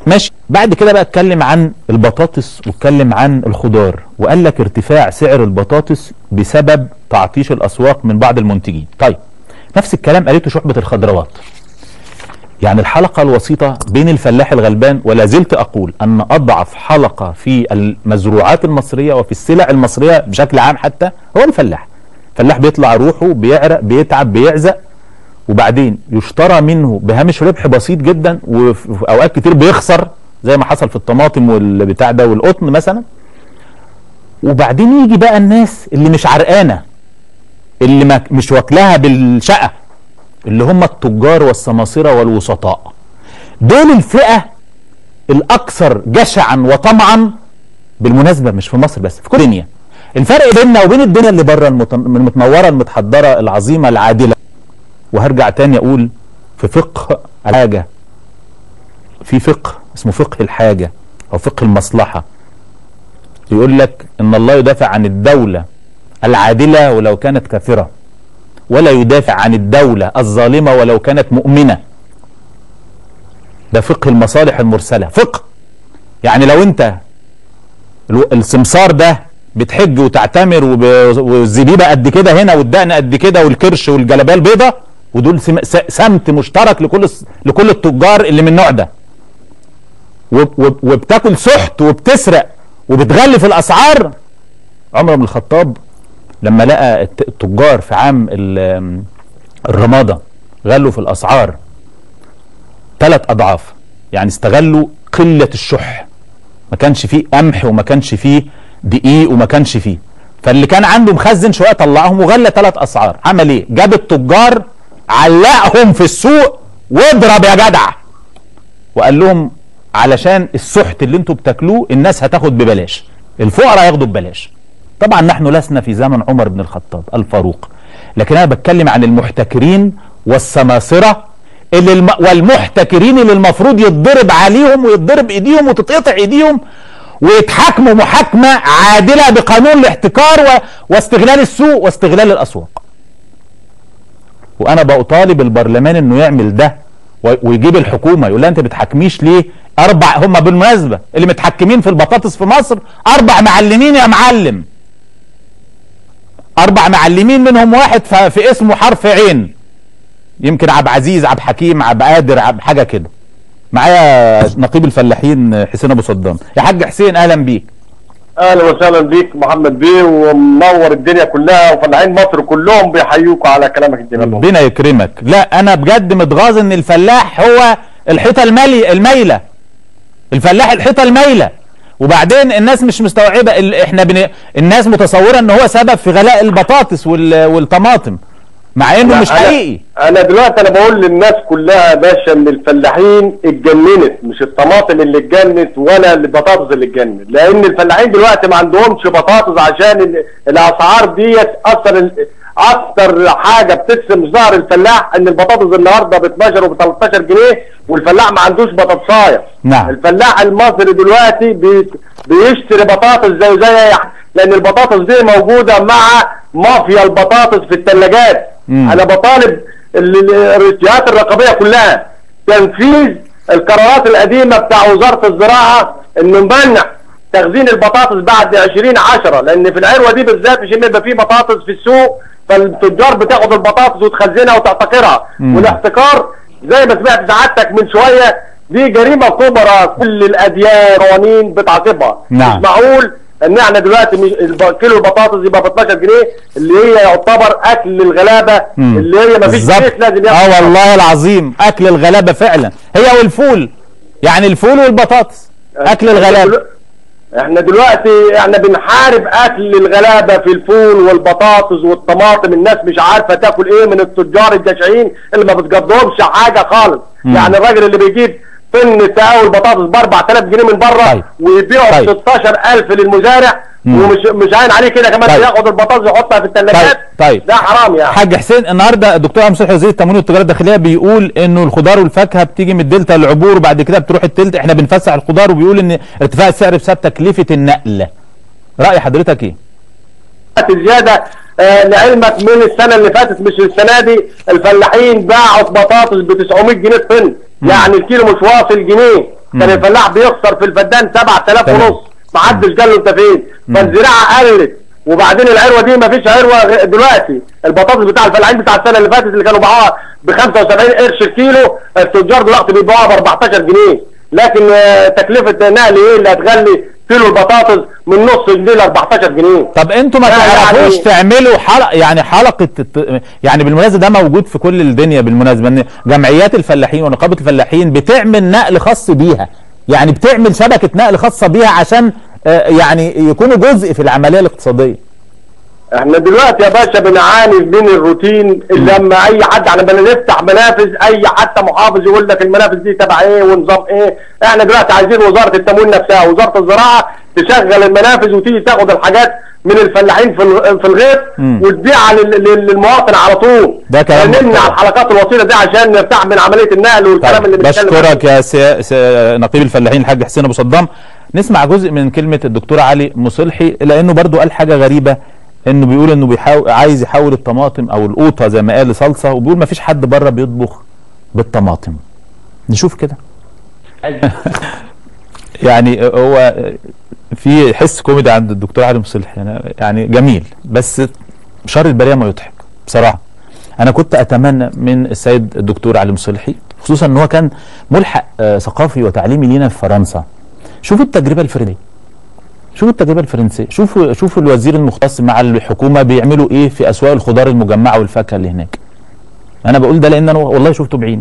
ماشي بعد كده بقى اتكلم عن البطاطس واتكلم عن الخضار وقال لك ارتفاع سعر البطاطس بسبب تعطيش الاسواق من بعض المنتجين طيب نفس الكلام قالته شعبة الخضروات يعني الحلقة الوسيطة بين الفلاح الغلبان ولا زلت أقول أن أضعف حلقة في المزروعات المصرية وفي السلع المصرية بشكل عام حتى هو الفلاح الفلاح بيطلع روحه بيعرق بيتعب بيعزق وبعدين يشترى منه بهامش ربح بسيط جدا وفي اوقات كتير بيخسر زي ما حصل في الطماطم والبتاع ده والقطن مثلا وبعدين يجي بقى الناس اللي مش عرقانه اللي ما مش واكلاها بالشقه اللي هم التجار والسماسره والوسطاء دول الفئه الاكثر جشعا وطمعا بالمناسبه مش في مصر بس في كل الدنيا الفرق بيننا وبين الدنيا اللي بره المتنوره المتحضره العظيمه العادله وهرجع تاني اقول في فقه الحاجه في فقه اسمه فقه الحاجه او فقه المصلحه يقول لك ان الله يدافع عن الدوله العادله ولو كانت كافره ولا يدافع عن الدوله الظالمه ولو كانت مؤمنه ده فقه المصالح المرسله فقه يعني لو انت السمسار ده بتحج وتعتمر والزبيبه قد كده هنا والدقن قد كده والكرش والجلابيه البيضه ودول سمت مشترك لكل لكل التجار اللي من النوع ده وبتاكل سحت وبتسرق وبتغلي في الاسعار عمر بن الخطاب لما لقى التجار في عام الرمادة غلوا في الاسعار ثلاث اضعاف يعني استغلوا قلة الشح ما كانش فيه قمح وما كانش فيه دقيق وما كانش فيه فاللي كان عنده مخزن شويه طلعهم وغلى ثلاث اسعار عمل ايه جاب التجار علقهم في السوق واضرب يا جدع وقال لهم علشان السحت اللي انتوا بتاكلوه الناس هتاخد ببلاش الفقراء ياخدوا ببلاش طبعا نحن لسنا في زمن عمر بن الخطاب الفاروق لكن انا بتكلم عن المحتكرين والسماسره اللي الم... والمحتكرين اللي المفروض يتضرب عليهم ويتضرب ايديهم وتتقطع ايديهم ويتحاكموا محاكمه عادله بقانون الاحتكار و... واستغلال السوق واستغلال الاسواق وانا بطالب البرلمان انه يعمل ده ويجيب الحكومه يقول لها انت بتحاكميش ليه اربع هم بالمناسبه اللي متحكمين في البطاطس في مصر اربع معلمين يا معلم اربع معلمين منهم واحد في اسمه حرف عين يمكن عبد عزيز عبد حكيم عبد قادر عبد حاجه كده معايا نقيب الفلاحين حسين ابو صدام يا حاج حسين اهلا بيك اهلا وسهلا بيك محمد بيه ومنور الدنيا كلها وفلاحين مصر كلهم بيحيوك على كلامك الجميل ربنا يكرمك لا انا بجد متغاظ ان الفلاح هو الحيطه المالي المايله الفلاح الحيطه المايله وبعدين الناس مش مستوعبه احنا بن... الناس متصوره ان هو سبب في غلاء البطاطس وال... والطماطم مع انه مش حقيقي انا دلوقتي انا بقول للناس كلها يا باشا ان الفلاحين اتجننت مش الطماطم اللي اتجنت ولا البطاطس اللي اتجنت لان الفلاحين دلوقتي ما عندهمش بطاطس عشان الاسعار ديت اثر اكتر حاجه بتقسم ظهر الفلاح ان البطاطس النهارده ب 12 وب 13 جنيه والفلاح ما عندوش بطاطسايه نعم الفلاح المصري دلوقتي بي بيشتري بطاطس زي زي لان البطاطس دي موجوده مع مافيا البطاطس في الثلاجات انا بطالب الجهات الرقابيه كلها تنفيذ القرارات القديمه بتاع وزاره الزراعه انه منع تخزين البطاطس بعد 20 10 لان في العروه دي بالذات مش يبقى في بطاطس في السوق فالتجار بتاخد البطاطس وتخزنها وتحتكرها والاحتكار زي ما سمعت سعادتك من شويه دي جريمه كبرى كل الاديان قوانين بتعاقبها نعم. مش معقول ان احنا دلوقتي مش كيلو البطاطس يبقى ب 12 جنيه اللي هي يعتبر اكل للغلابه مم. اللي هي ما فيش بالظبط زيت لازم اه والله العظيم اكل الغلابه فعلا هي والفول يعني الفول والبطاطس اكل الغلابه احنا دلوقتي احنا بنحارب اكل الغلابه في الفول والبطاطس والطماطم الناس مش عارفه تاكل ايه من التجار الجشعين اللي ما بتقدمش حاجه خالص مم. يعني الراجل اللي بيجيب طن تقاوي البطاطس ب 4000 جنيه من بره طيب. ويبيعه طيب. ب 16000 للمزارع مم. ومش مش عين عليه كده كمان طيب. ياخد البطاطس يحطها في الثلاجات طيب. طيب. ده حرام يعني حاج حسين النهارده الدكتور عم صلحي وزير التموين والتجاره الداخليه بيقول انه الخضار والفاكهه بتيجي من الدلتا للعبور وبعد كده بتروح التلت احنا بنفسح الخضار وبيقول ان ارتفاع السعر بسبب تكلفه النقل راي حضرتك ايه؟ زياده آه لعلمك من السنه اللي فاتت مش السنه دي الفلاحين باعوا بطاطس ب 900 جنيه الطن يعني الكيلو مش واصل جنيه كان الفلاح بيخسر في الفدان 7000 تمام. ونص ما حدش قال له انت فين فالزراعه قلت وبعدين العروه دي ما فيش عروه غ- دلوقتي البطاطس بتاع الفلاحين بتاع السنه اللي فاتت اللي كانوا باعوها ب 75 قرش الكيلو التجار دلوقتي بيبيعوها ب 14 جنيه لكن آه، تكلفه نقل ايه اللي هتغلي كيلو البطاطس من نص جنيه ل 14 جنيه طب انتوا ما لا، تعرفوش يعني- تعملوا حلقه يعني حلقه الت- يعني بالمناسبه ده موجود في كل الدنيا بالمناسبه ان جمعيات الفلاحين ونقابه الفلاحين بتعمل نقل خاص بيها يعني بتعمل شبكه نقل خاصه بيها عشان آه، يعني يكونوا جزء في العمليه الاقتصاديه احنا دلوقتي يا باشا بنعاني من الروتين اللي لما اي حد على ما نفتح منافذ اي حتى محافظ يقول لك المنافذ دي تبع ايه ونظام ايه احنا دلوقتي عايزين وزاره التموين نفسها وزاره الزراعه تشغل المنافذ وتيجي تاخد الحاجات من الفلاحين في ال- في الغيط مم. وتبيعها لل- لل- للمواطن على طول ده كلام نمنع محترم. الحلقات الوسيطه دي عشان نرتاح من عمليه النقل والكلام اللي طيب بنتكلم بشكرك يا سي... سي... نقيب الفلاحين الحاج حسين ابو صدام نسمع جزء من كلمه الدكتور علي مصلحي لانه برضو قال حاجه غريبه انه بيقول انه بيحاول عايز يحول الطماطم او القوطه زي ما قال لصلصه وبيقول ما فيش حد بره بيطبخ بالطماطم نشوف كده يعني هو في حس كوميدي عند الدكتور علي مصلحي يعني, يعني جميل بس شر البريه ما يضحك بصراحه انا كنت اتمنى من السيد الدكتور علي مصلحي خصوصا ان هو كان ملحق آه، ثقافي وتعليمي لينا في فرنسا شوفوا التجربه الفرنسيه شوفوا التجربه الفرنسيه شوفوا شوفوا الوزير المختص مع الحكومه بيعملوا ايه في اسواق الخضار المجمعه والفاكهه اللي هناك انا بقول ده لان انا والله شفته بعيني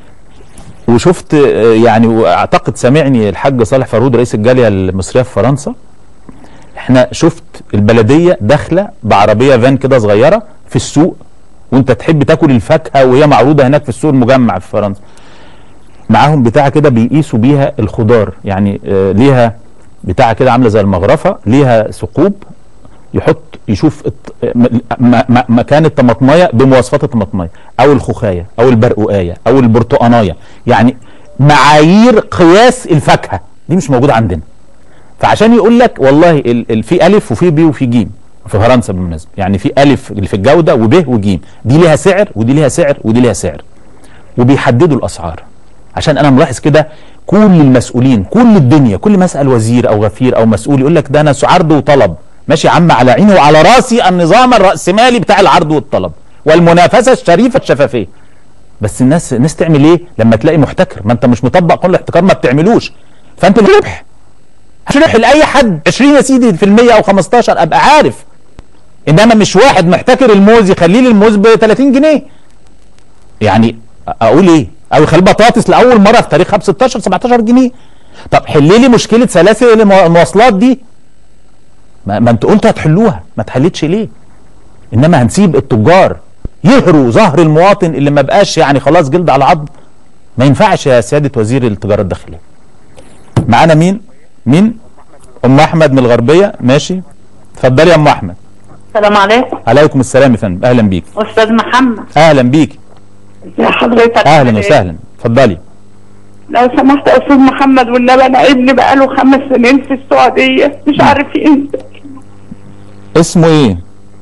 وشفت آه، يعني واعتقد سامعني الحاج صالح فارود رئيس الجاليه المصريه في فرنسا احنا شفت البلديه داخله بعربيه فان كده صغيره في السوق وانت تحب تاكل الفاكهه وهي معروضه هناك في السوق المجمع في فرنسا معاهم بتاعه كده بيقيسوا بيها الخضار يعني آه ليها بتاعه كده عامله زي المغرفه ليها ثقوب يحط يشوف الط- م- م- م- مكان الطماطمايه بمواصفات الطماطمايه او الخوخايه او البرقوقايه او البرتقانايه يعني معايير قياس الفاكهه دي مش موجوده عندنا فعشان يقول لك والله ال ال في الف وفي ب وفي ج في فرنسا بالمناسبه يعني في الف اللي في الجوده وب وج دي ليها سعر ودي ليها سعر ودي ليها سعر وبيحددوا الاسعار عشان انا ملاحظ كده كل المسؤولين كل الدنيا كل ما اسال وزير او غفير او مسؤول يقول لك ده انا عرض وطلب ماشي يا عم على عيني وعلى راسي النظام الراسمالي بتاع العرض والطلب والمنافسه الشريفه الشفافيه بس الناس الناس تعمل ايه لما تلاقي محتكر ما انت مش مطبق قانون الاحتكار ما بتعملوش فانت ربح هتروح لاي حد 20 يا سيدي في المية او 15 ابقى عارف انما مش واحد محتكر الموز يخليه لي الموز ب 30 جنيه يعني اقول ايه او يخلي بطاطس لاول مره في تاريخها ب 16 17 جنيه طب حل لي مشكله سلاسل المو- المواصلات دي ما, ما انت قلت هتحلوها ما اتحلتش ليه انما هنسيب التجار يهروا ظهر المواطن اللي ما بقاش يعني خلاص جلد على عظم ما ينفعش يا سياده وزير التجاره الداخليه معانا مين مين ام احمد من الغربيه ماشي اتفضلي يا ام احمد السلام عليكم عليكم السلام يا فندم اهلا بيك استاذ محمد اهلا بيك يا حضرتك اهلا وسهلا اتفضلي لو سمحت يا استاذ محمد والنبي انا ابني بقاله خمس سنين في السعوديه مش عارف ينزل اسمه ايه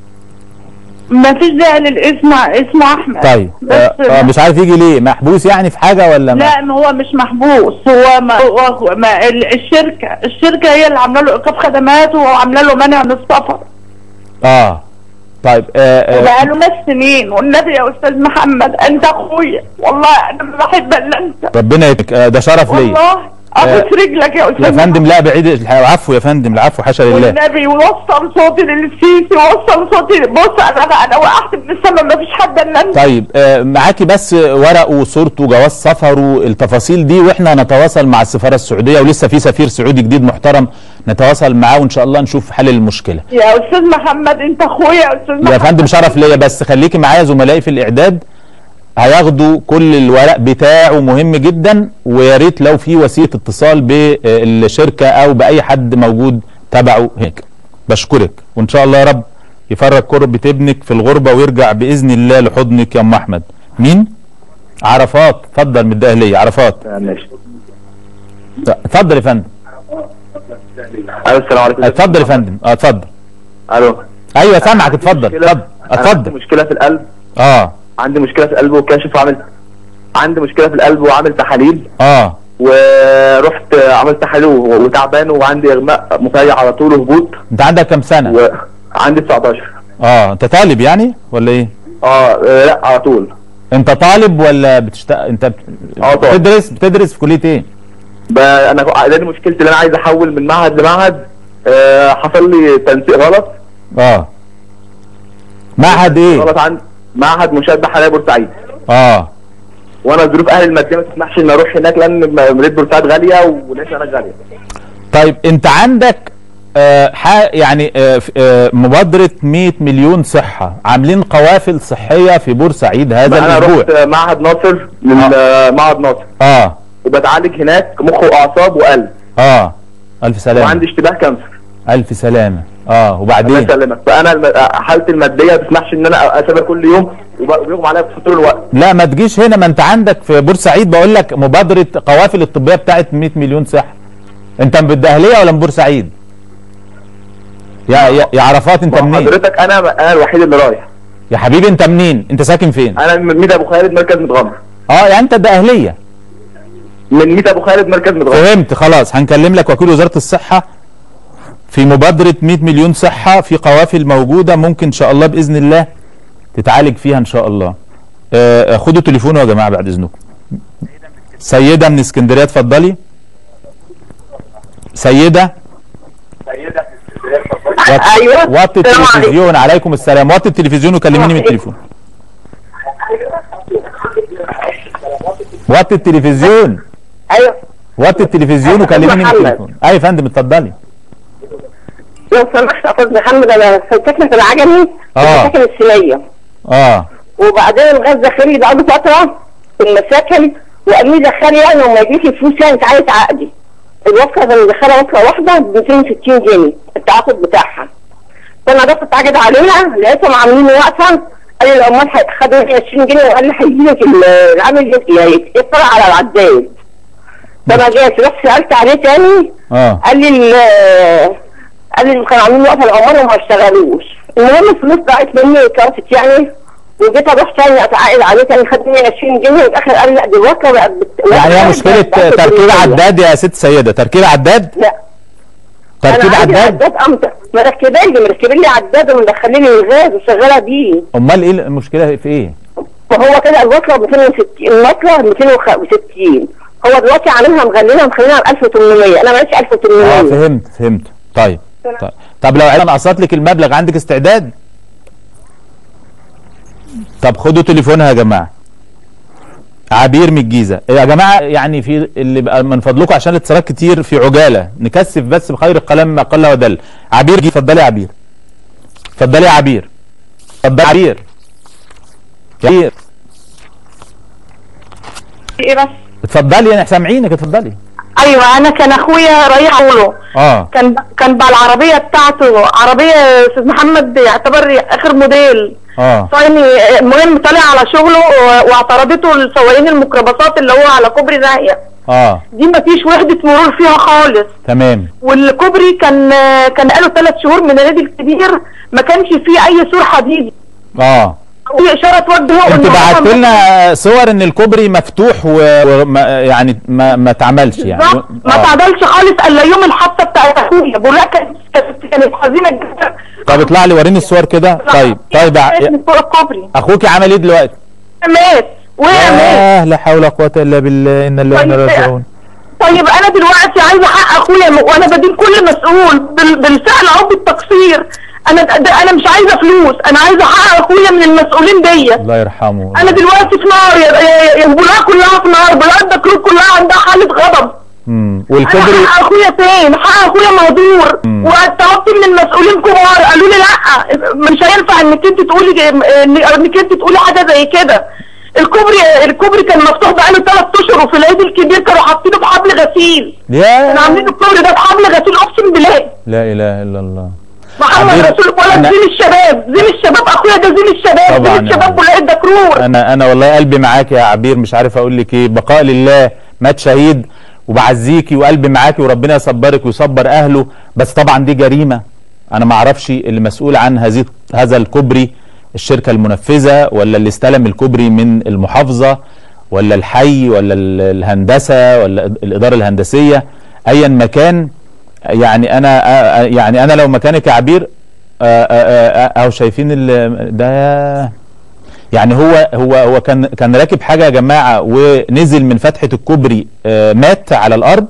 ما فيش داعي للاسم اسمه احمد طيب بس آه آه مش عارف يجي ليه محبوس يعني في حاجه ولا ما لا ما هو مش محبوس هو ما, هو ما ال- الشركه الشركه هي اللي عامله له ايقاف خدمات وعامله له منع من السفر اه طيب آه آه وبقاله خمس سنين والنبي يا استاذ محمد انت اخويا والله انا ما بحب الا انت ربنا يديك آه ده شرف ليا والله ابوس رجلك يا استاذ يا محمد. فندم لا بعيد العفو يا فندم العفو حاشا لله والنبي ووصل صوتي للسيسي ووصل صوتي بص انا انا وقعت من السما ما فيش حد الا انت طيب آه معاكي بس ورقه وصورته جواز سفره التفاصيل دي واحنا نتواصل مع السفاره السعوديه ولسه في سفير سعودي جديد محترم نتواصل معاه وان شاء الله نشوف حل المشكله يا استاذ محمد انت اخويا يا استاذ محمد يا فندم شرف ليا بس خليكي معايا زملائي في الاعداد هياخدوا كل الورق بتاعه مهم جدا ويا ريت لو في وسيله اتصال بالشركه او باي حد موجود تبعه هيك بشكرك وان شاء الله يا رب يفرج كربة ابنك في الغربه ويرجع باذن الله لحضنك يا ام احمد مين عرفات اتفضل من الدقهليه عرفات ماشي اتفضل يا فندم الو السلام عليكم اتفضل يا فندم اه اتفضل الو ايوه سامعك اتفضل اتفضل أنا عندي اتفضل مشكله في القلب اه عندي مشكله في القلب وكاشف وعامل عندي مشكله في القلب وعامل تحاليل اه ورحت عملت تحاليل و- وتعبان وعندي اغماء مسيع على طول وهبوط انت عندك كام سنه وعندي 19 اه انت طالب يعني ولا ايه اه آه، لا على طول انت طالب ولا بتشتغل انت بت... اه طالب. بتدرس بتدرس في كليه ايه ب- انا لان مشكلتي ان انا عايز احول من معهد لمعهد آه، حصل لي تنسيق غلط اه معهد ايه غلط عن معهد منشات بحريه بورسعيد اه وانا ظروف اهلي الماديه ما تسمحش ان اروح هناك لان مدينه بورسعيد غاليه وليش هناك غاليه طيب انت عندك آه ح- يعني آه ف- آه مبادره 100 مليون صحه عاملين قوافل صحيه في بورسعيد هذا انا الاسبوع رحت معهد ناصر للمعهد ناصر اه وبتعالج هناك مخ واعصاب وقلب اه الف سلامه وعندي اشتباه كانسر الف سلامه اه الله وبعدين يسلمك فانا الم- حالتي الماديه ما تسمحش ان انا اسافر كل يوم وب- وبيغمى عليا في طول الوقت لا ما تجيش هنا ما انت عندك في بورسعيد بقول لك مبادره قوافل الطبيه بتاعت 100 مليون صحه انت من الدهليه ولا من بورسعيد يا يا, يا عرفات انت منين حضرتك انا انا الوحيد اللي رايح يا حبيبي انت منين انت ساكن فين انا من ميت ابو خالد مركز متغمر اه يعني انت الدقهليه من ميت ابو خالد مركز متغمر فهمت خلاص هنكلم لك وكيل وزاره الصحه في مبادره 100 مليون صحه في قوافل موجوده ممكن ان شاء الله باذن الله تتعالج فيها ان شاء الله آه خدوا تليفونه يا جماعه بعد اذنكم سيده من اسكندريه اتفضلي سيده وط- ايوه وطي السلام عليكم. التلفزيون عليكم السلام وطي التلفزيون وكلميني من التليفون وطي التلفزيون ايوه وطي التلفزيون وكلميني من محمد. التليفون اي يا فندم اتفضلي لو سمحت يا استاذ محمد انا ساكنه في العجمي آه. ساكن السنيه اه وبعدين الغاز داخلي بعد فتره في المساكن وقال لي دخلي يعني وما يجيش فلوس يعني تعالي تعقدي الوصله اللي مدخلها وصله واحده ب 260 جنيه التعاقد بتاعها فانا رحت اتعاقد عليها لقيتهم عاملين وقفه قال لي العمال هيتخدوا 20 جنيه وقال لي هيجي لك العامل يطلع على العداد فانا جيت رحت سالت عليه تاني اه قال لي ال- قال لي اللي كانوا عاملين وقفه العمال وما اشتغلوش المهم الفلوس ضاعت مني كانت يعني وجيت اروح تاني اتعاقد عليه تاني خد مني 20 جنيه وفي الاخر قال لي لا دي الوصله بقت بت- يعني هي مشكله بقت تركيب 300. عداد يا ست سيده تركيب عداد لا تركيب انا عندي عداد عداد امتى مركبين لي مركبين لي عداد ومدخلين لي الغاز وشغاله بيه امال ايه المشكله في ايه فهو كده الوصله 260 المصله 260 هو دلوقتي عاملها مغلينها مخلينها ب 1800 انا معيش اه 1800 فهمت فهمت طيب طيب طب لو انا قصت لك المبلغ عندك استعداد طب خدوا تليفونها يا جماعه عبير من الجيزه يا جماعه يعني في اللي بقى من فضلكم عشان الاتصالات كتير في عجاله نكثف بس بخير الكلام ما قل ودل عبير جي- اتفضلي يا عبير اتفضلي يا عبير اتفضلي يا عبير يا عبير ايه بس اتفضلي انا سامعينك اتفضلي ايوه انا كان اخويا رايح اقوله اه كان كان بقى العربيه بتاعته عربيه استاذ محمد يعتبر اخر موديل اه صيني المهم طالع على شغله و- واعترضته السواقين الميكروباصات اللي هو على كوبري زاهيه اه دي مفيش وحده مرور فيها خالص تمام والكوبري كان كان بقاله ثلاث شهور من النادي الكبير ما كانش فيه اي سور حديدي اه في اشاره توجهه انت إن هو بعت لنا صور ان الكوبري مفتوح وما يعني ما ما اتعملش يعني بالظبط ما آه. تعدلش خالص الا يوم الحادثه بتاعت اخويا بقول لك كانت كانت- كانت حزينه جدا طب اطلع لي وريني الصور كده طيب طيب ع- من فوق الكوبري اخوك عمل ايه دلوقتي؟ مات وقع مات آه لا حول ولا قوه الا بالله ان الله وانا طيب، راجعون طيب انا دلوقتي عايزه حق اخويا م- وانا بدين كل مسؤول بال- بالفعل او بالتقصير انا ده انا مش عايزه فلوس انا عايزه حق اخويا من المسؤولين دي الله يرحمه انا دلوقتي في نار يا- يا- يا البلاء كلها في نار بلاء الدكرور كلها عندها حاله غضب امم انا والكوبري حق اخويا فين حق اخويا مهدور وطلبت من المسؤولين كبار قالوا لي لا مش هينفع انك انت تقولي انك انت تقولي حاجه زي كده الكوبري الكوبري كان مفتوح بقاله ثلاث اشهر وفي العيد الكبير كانوا حاطينه بحبل غسيل يا كانوا عاملين الكوبري ده بحبل غسيل اقسم بالله لا اله الا الله محمد عبير، رسول ولا أنا- زين الشباب زين الشباب اخويا ده زين الشباب طبعاً زين الشباب يا ولاء الدكرور انا انا والله قلبي معاك يا عبير مش عارف اقول لك ايه بقاء لله مات شهيد وبعزيكي وقلبي معاكي وربنا يصبرك ويصبر اهله بس طبعا دي جريمه انا ما اعرفش اللي مسؤول عن هذه هذا الكوبري الشركه المنفذه ولا اللي استلم الكوبري من المحافظه ولا الحي ولا ال- الهندسه ولا الاداره الهندسيه ايا مكان يعني انا آه، آه، يعني انا لو مكانك يا عبير آه، آه، آه، اهو شايفين ال- ده يعني هو هو هو كان كان راكب حاجه يا جماعه ونزل من فتحه الكوبري آه، مات على الارض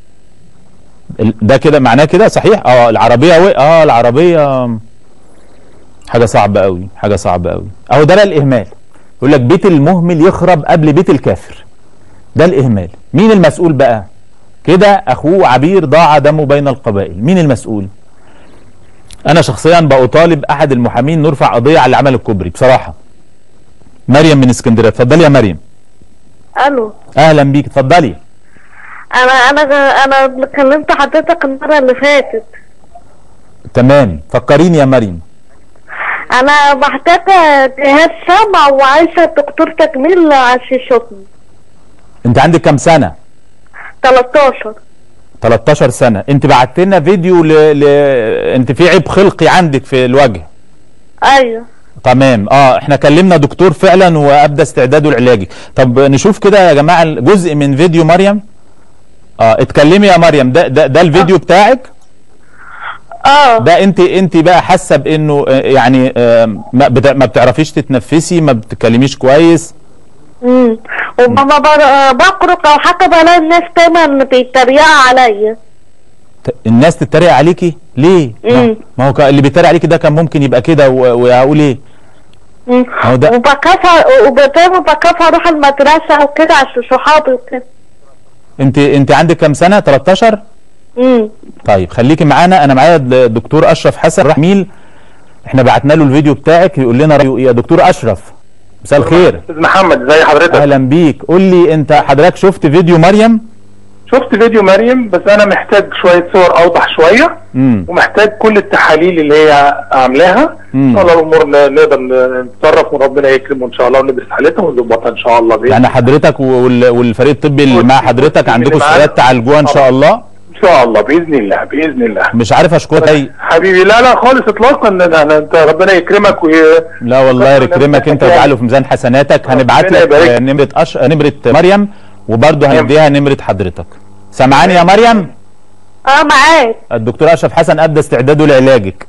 ال- ده كده معناه كده صحيح اه العربيه و... اه العربيه حاجه صعبه قوي حاجه صعبه قوي اهو ده بقى الاهمال يقول لك بيت المهمل يخرب قبل بيت الكافر ده الاهمال مين المسؤول بقى كده اخوه عبير ضاع دمه بين القبائل مين المسؤول انا شخصيا بطالب احد المحامين نرفع قضيه على العمل الكبري بصراحه مريم من اسكندريه اتفضلي يا مريم الو اهلا بيك اتفضلي انا انا انا كلمت حضرتك المره اللي فاتت تمام فكريني يا مريم انا محتاجه جهاز سمع وعايزه دكتور تجميل عشان يشوفني انت عندك كام سنه 13 13 سنه انت بعت لنا فيديو ل... ل... انت في عيب خلقي عندك في الوجه ايوه تمام اه احنا كلمنا دكتور فعلا وابدى استعداده العلاجي طب نشوف كده يا جماعه جزء من فيديو مريم اه اتكلمي يا مريم ده ده, ده الفيديو بتاعك اه ده انت انت بقى حاسه بانه آه، يعني آه، ما بت- ما بتعرفيش تتنفسي ما بتتكلميش كويس امم وما بر- بخرج او حتى بلاقي الناس دايما بيتريقوا عليا ت- الناس تتريق عليكي ليه ما- مم. ما هو ك- اللي بيتريق عليكي ده كان ممكن يبقى كده و- وهقول ايه مم. هو ده- وبخاف ودايما بخاف اروح المدرسه وكده عشان صحابي وكده انت انت عندك كام سنه 13 امم طيب خليكي معانا انا معايا الد- الدكتور اشرف حسن رحميل احنا بعتنا له الفيديو بتاعك يقول لنا رايه ايه يا دكتور اشرف مساء الخير استاذ محمد ازي حضرتك اهلا بيك قول لي انت حضرتك شفت فيديو مريم شفت فيديو مريم بس انا محتاج شويه صور اوضح شويه امم ومحتاج كل التحاليل اللي هي عاملاها ان مم. شاء الله الامور ن- نقدر ن- نتصرف وربنا يكرم وان شاء الله وندرس حالتها ونظبطها ان شاء الله بإذن يعني حضرتك وال- والفريق الطبي اللي مع حضرتك والتيم عندكم اللي معانا. استعداد تعالجوها ان شاء الله ان شاء الله باذن الله باذن الله مش عارف اشكرك اي حبيبي لا لا خالص اطلاقا أنا- أنا- انت ربنا يكرمك وي... لا والله يكرمك انت ويجعله في ميزان حسناتك هنبعت ربنا لك يبارك. آه، نمره أش... نمره مريم وبرضه هنديها نمره حضرتك سامعاني يا مريم اه معاك الدكتور اشرف حسن ابدى استعداده لعلاجك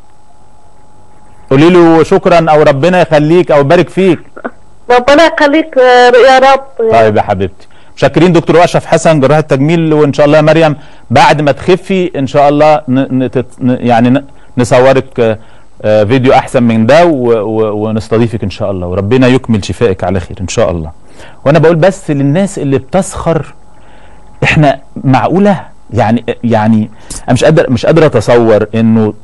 قولي له شكرا او ربنا يخليك او يبارك فيك ربنا يخليك آه، يا رب طيب يا حبيبتي شاكرين دكتور اشرف حسن جراح التجميل وان شاء الله يا مريم بعد ما تخفي ان شاء الله ن... ن... تت- ن... يعني ن... نصورك آه، آه، فيديو احسن من ده و... و... ونستضيفك ان شاء الله وربنا يكمل شفائك على خير ان شاء الله وانا بقول بس للناس اللي بتسخر احنا معقوله يعني يعني انا مش قادر مش قادر اتصور انه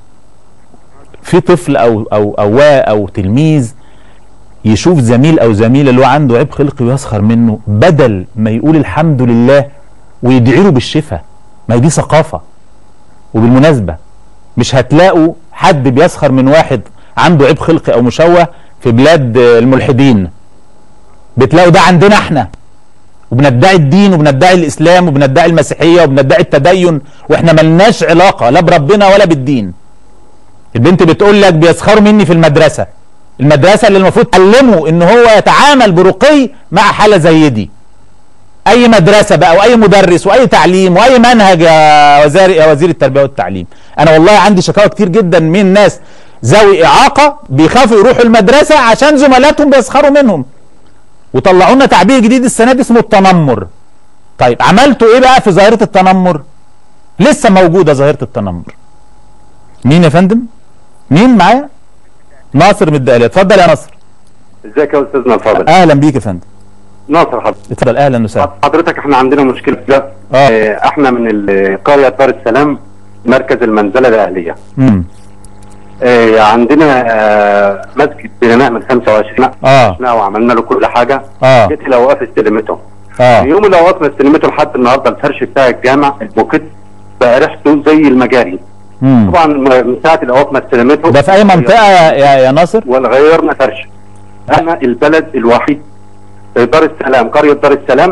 في طفل او او او وا- او تلميذ يشوف زميل او زميله اللي هو عنده عيب خلقي ويسخر منه بدل ما يقول الحمد لله ويدعي له بالشفاء ما هي دي ثقافه وبالمناسبه مش هتلاقوا حد بيسخر من واحد عنده عيب خلقي او مشوه في بلاد آه، الملحدين بتلاقوا ده عندنا احنا وبندعي الدين وبندعي الاسلام وبندعي المسيحيه وبندعي التدين واحنا ملناش علاقه لا بربنا ولا بالدين البنت بتقول لك بيسخروا مني في المدرسه المدرسه اللي المفروض تعلمه ان هو يتعامل برقي مع حاله زي دي اي مدرسه بقى واي مدرس واي تعليم واي منهج يا وزير يا وزير التربيه والتعليم انا والله عندي شكاوى كتير جدا من ناس ذوي اعاقه بيخافوا يروحوا المدرسه عشان زملاتهم بيسخروا منهم وطلعوا لنا تعبير جديد السنه دي اسمه التنمر طيب عملتوا ايه بقى في ظاهره التنمر لسه موجوده ظاهره التنمر مين يا فندم مين معايا ناصر من الدقالية اتفضل يا ناصر ازيك يا استاذنا الفاضل اهلا بيك يا فندم ناصر حضرتك اتفضل اهلا وسهلا حضرتك احنا عندنا مشكله اه. اه احنا من ال- قريه دار السلام مركز المنزله الاهليه امم اه عندنا اه مسجد بناء من 25 اه احنا وعملنا له كل حاجه اه جيت الاوقاف استلمته اه يوم الاوقاف ما استلمته لحد النهارده الفرش بتاع الجامع الموكيت بقى ريحته زي المجاري مم. طبعا من ساعه الاوقاف ما استلمته ده في اي منطقه يا, يا, يا ناصر ولا غيرنا فرش احنا البلد الوحيد دار السلام قريه دار السلام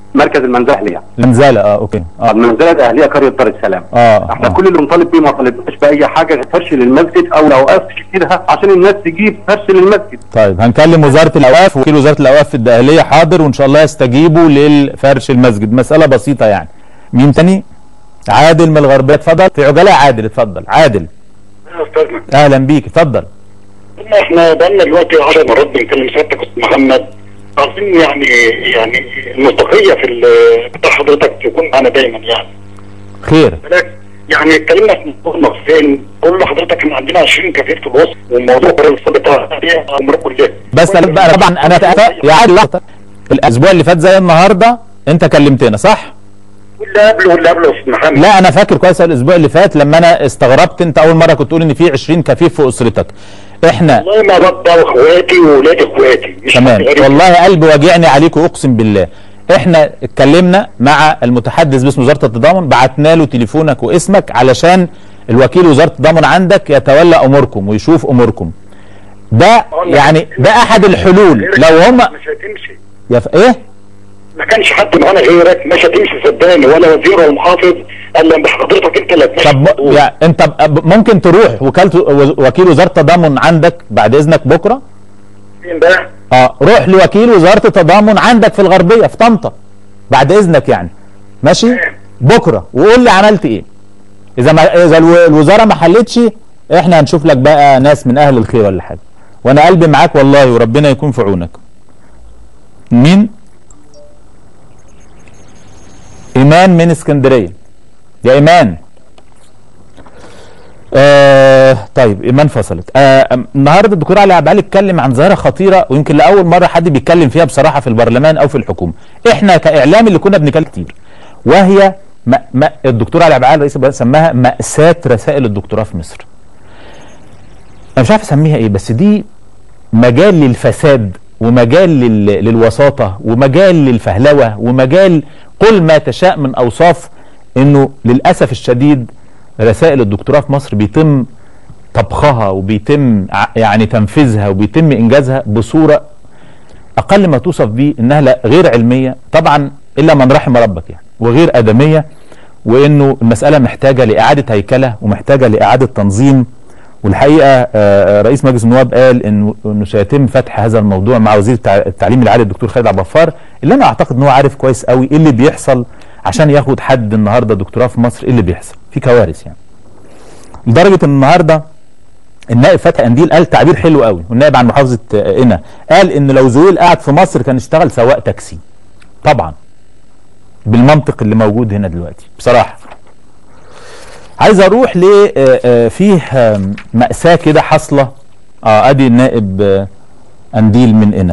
مركز المنزله الاهليه المنزله اه اوكي اه المنزله الاهليه قريه دار السلام اه احنا آه. كل اللي بنطالب بيه ما طالبناش باي حاجه غير فرش للمسجد او لو قفش كده عشان الناس تجيب فرش للمسجد طيب هنكلم وزاره الاوقاف وكيل وزاره الاوقاف في الدقهليه حاضر وان شاء الله يستجيبوا للفرش المسجد مساله بسيطه يعني مين تاني عادل من الغربيه اتفضل في عجاله عادل اتفضل عادل يا استاذنا اهلا بيك اتفضل احنا بقالنا دلوقتي 10 مرات بنكلم سيادتك استاذ محمد عايزين يعني يعني المصداقيه في ال- بتاع حضرتك تكون معانا دايما يعني خير بالك يعني اتكلمنا في موضوع المغفين قول له حضرتك احنا عندنا 20 كفيل في الوسط وموضوع قرار الصبي بتاع امر كلها بس أنا بقى طبعا انا تأ- يا عادل لحظة. الاسبوع اللي فات زي النهارده انت كلمتنا صح واللي قبله واللي قبله يا استاذ محمد لا انا فاكر كويس الاسبوع اللي فات لما انا استغربت انت اول مره كنت تقول ان في 20 كفيف في اسرتك احنا والله ما بقى اخواتي واولاد اخواتي مش تمام حد غريب. والله قلبي واجعني عليكم اقسم بالله احنا اتكلمنا مع المتحدث باسم وزاره التضامن بعتنا له تليفونك واسمك علشان الوكيل وزاره التضامن عندك يتولى اموركم ويشوف اموركم ده يعني ده احد الحلول لو هم مش هتمشي يا ف... ايه ما كانش حد معانا غيرك مش هتمشي صدقني ولا وزير ولا محافظ الا بحضرتك انت اللي هتمشي طب ب- يعني انت ب- ممكن تروح وكاله وز- وكيل وزاره التضامن عندك بعد اذنك بكره فين بقى؟ اه روح لوكيل وزاره التضامن عندك في الغربيه في طنطا بعد اذنك يعني ماشي بكره وقول لي عملت ايه اذا ما اذا الو- الوزاره ما حلتش احنا هنشوف لك بقى ناس من اهل الخير ولا حاجه وانا قلبي معاك والله وربنا يكون في عونك مين ايمان من اسكندريه يا ايمان آه طيب ايمان فصلت آه أم- النهارده الدكتور علي عبد العالي اتكلم عن ظاهره خطيره ويمكن لاول مره حد بيتكلم فيها بصراحه في البرلمان او في الحكومه احنا كاعلام اللي كنا بنتكلم كتير وهي ما ما الدكتور علي عبد العالي رئيس البلد سماها ماساه رسائل الدكتوراه في مصر انا مش عارف اسميها ايه بس دي مجال للفساد ومجال لل... للوساطه ومجال للفهلوه ومجال قل ما تشاء من اوصاف انه للاسف الشديد رسائل الدكتوراه في مصر بيتم طبخها وبيتم ع- يعني تنفيذها وبيتم انجازها بصوره اقل ما توصف به انها لا غير علميه طبعا الا من رحم ربك يعني وغير ادميه وانه المساله محتاجه لاعاده هيكله ومحتاجه لاعاده تنظيم والحقيقه آه، آه، رئيس مجلس النواب قال انه انه سيتم فتح هذا الموضوع مع وزير التع- التعليم العالي الدكتور خالد عبد الغفار اللي انا اعتقد ان هو عارف كويس قوي ايه اللي بيحصل عشان ياخد حد النهارده دكتوراه في مصر ايه اللي بيحصل في كوارث يعني لدرجه ان النهارده النائب فتحي قنديل قال تعبير حلو قوي والنائب عن محافظه آه، قنا قال ان لو زويل قاعد في مصر كان اشتغل سواق تاكسي طبعا بالمنطق اللي موجود هنا دلوقتي بصراحه عايز اروح ل آه، آه، فيه آم، مأساة كده حاصلة اه ادي النائب آه، قنديل من هنا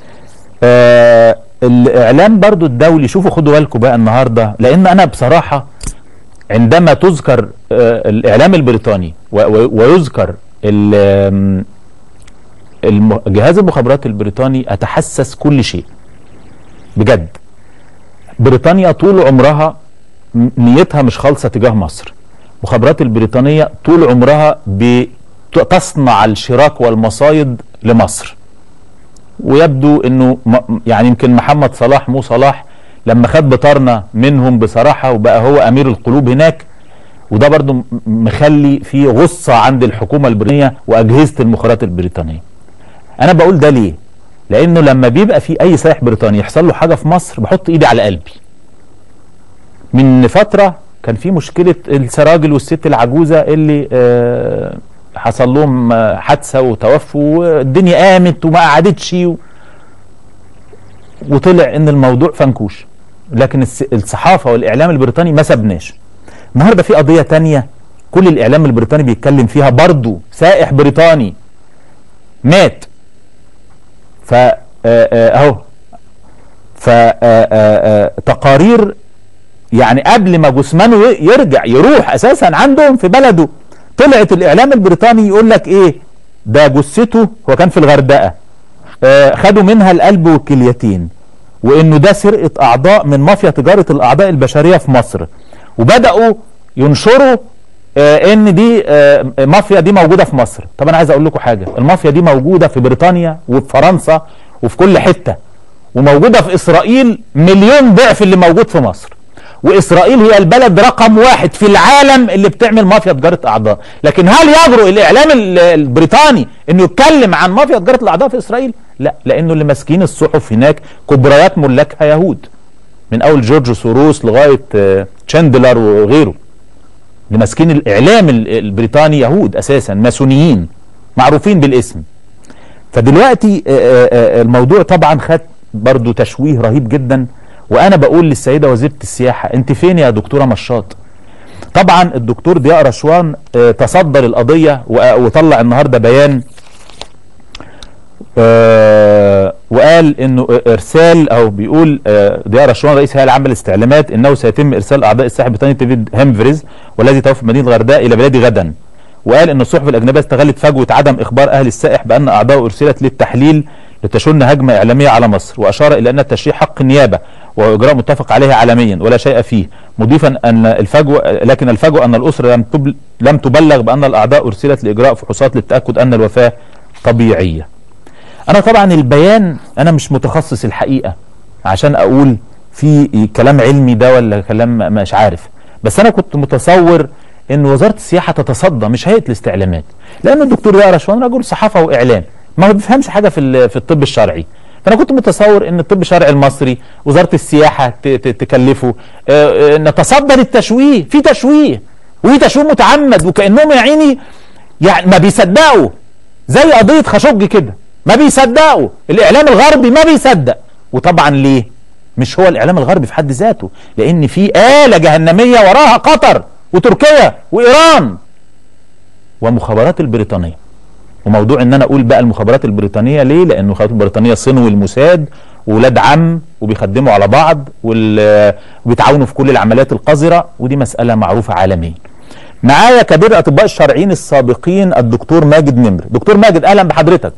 آه الاعلام برضو الدولي شوفوا خدوا بالكم بقى النهارده لان انا بصراحه عندما تذكر آه الاعلام البريطاني و- و- ويذكر ال- آم، الم- جهاز المخابرات البريطاني اتحسس كل شيء بجد بريطانيا طول عمرها م- نيتها مش خالصه تجاه مصر المخابرات البريطانيه طول عمرها بتصنع الشراك والمصايد لمصر ويبدو انه م- يعني يمكن محمد صلاح مو صلاح لما خد بطارنا منهم بصراحه وبقى هو امير القلوب هناك وده برضو م- مخلي في غصه عند الحكومه البريطانيه واجهزه المخابرات البريطانيه. انا بقول ده ليه؟ لانه لما بيبقى في اي سائح بريطاني يحصل له حاجه في مصر بحط ايدي على قلبي. من فتره كان في مشكله الراجل والست العجوزه اللي آه حصل لهم آه، حادثه وتوفوا والدنيا قامت وما قعدتش و... وطلع ان الموضوع فنكوش لكن الس- الصحافه والاعلام البريطاني ما سبناش النهارده في قضيه تانية كل الاعلام البريطاني بيتكلم فيها برضو سائح بريطاني مات ف آه، آه، اهو ف آه، آه، آه، تقارير يعني قبل ما جثمانه ي- يرجع يروح اساسا عندهم في بلده طلعت الاعلام البريطاني يقول لك ايه ده جثته هو كان في الغردقه آه خدوا منها القلب والكليتين وانه ده سرقه اعضاء من مافيا تجاره الاعضاء البشريه في مصر وبداوا ينشروا آه ان دي آه مافيا دي موجوده في مصر طب انا عايز اقول لكم حاجه المافيا دي موجوده في بريطانيا وفي فرنسا وفي كل حته وموجوده في اسرائيل مليون ضعف اللي موجود في مصر واسرائيل هي البلد رقم واحد في العالم اللي بتعمل مافيا تجاره اعضاء لكن هل يجرؤ الاعلام ال- البريطاني انه يتكلم عن مافيا تجاره الاعضاء في اسرائيل لا لانه اللي ماسكين الصحف هناك كبريات ملاكها يهود من اول جورج سوروس لغايه آه، تشاندلر وغيره اللي ماسكين الاعلام ال- البريطاني يهود اساسا ماسونيين معروفين بالاسم فدلوقتي آه، آه، آه، الموضوع طبعا خد برضو تشويه رهيب جدا وانا بقول للسيده وزيره السياحه انت فين يا دكتوره مشاط طبعا الدكتور ضياء رشوان آه، تصدر القضيه و- وطلع النهارده بيان آه، وقال انه ارسال او بيقول آه، ضياء رشوان رئيس هيئه العامه للاستعلامات انه سيتم ارسال اعضاء الساحل البريطاني ديفيد هامفريز والذي توفى مدينه الغردقه الى بلادي غدا وقال ان الصحف الاجنبيه استغلت فجوه عدم اخبار اهل السائح بان اعضاء ارسلت للتحليل لتشن هجمه اعلاميه على مصر واشار الى ان التشريح حق النيابه وهو اجراء متفق عليه عالميا ولا شيء فيه مضيفا ان الفجوه لكن الفجوه ان الاسره لم تبل لم تبلغ بان الاعضاء ارسلت لاجراء فحوصات للتاكد ان الوفاه طبيعيه انا طبعا البيان انا مش متخصص الحقيقه عشان اقول في كلام علمي ده ولا كلام مش عارف بس انا كنت متصور ان وزاره السياحه تتصدى مش هيئه الاستعلامات لان الدكتور يا رشوان رجل صحافه واعلام ما هو بيفهمش حاجه في ال- في الطب الشرعي فانا كنت متصور ان الطب الشرعي المصري وزاره السياحه ت- ت- تكلفه آه، آه، نتصدى للتشويه في تشويه وفي تشويه متعمد وكانهم يا عيني يعني ما بيصدقوا زي قضيه خاشقجي كده ما بيصدقوا الاعلام الغربي ما بيصدق وطبعا ليه مش هو الاعلام الغربي في حد ذاته لان في آلة جهنمية وراها قطر وتركيا وايران ومخابرات البريطانية وموضوع ان انا اقول بقى المخابرات البريطانية ليه لان المخابرات البريطانية صنو الموساد ولاد عم وبيخدموا على بعض وال- وبيتعاونوا في كل العمليات القذرة ودي مسألة معروفة عالميا معايا كبير الاطباء الشرعيين السابقين الدكتور ماجد نمر دكتور ماجد اهلا بحضرتك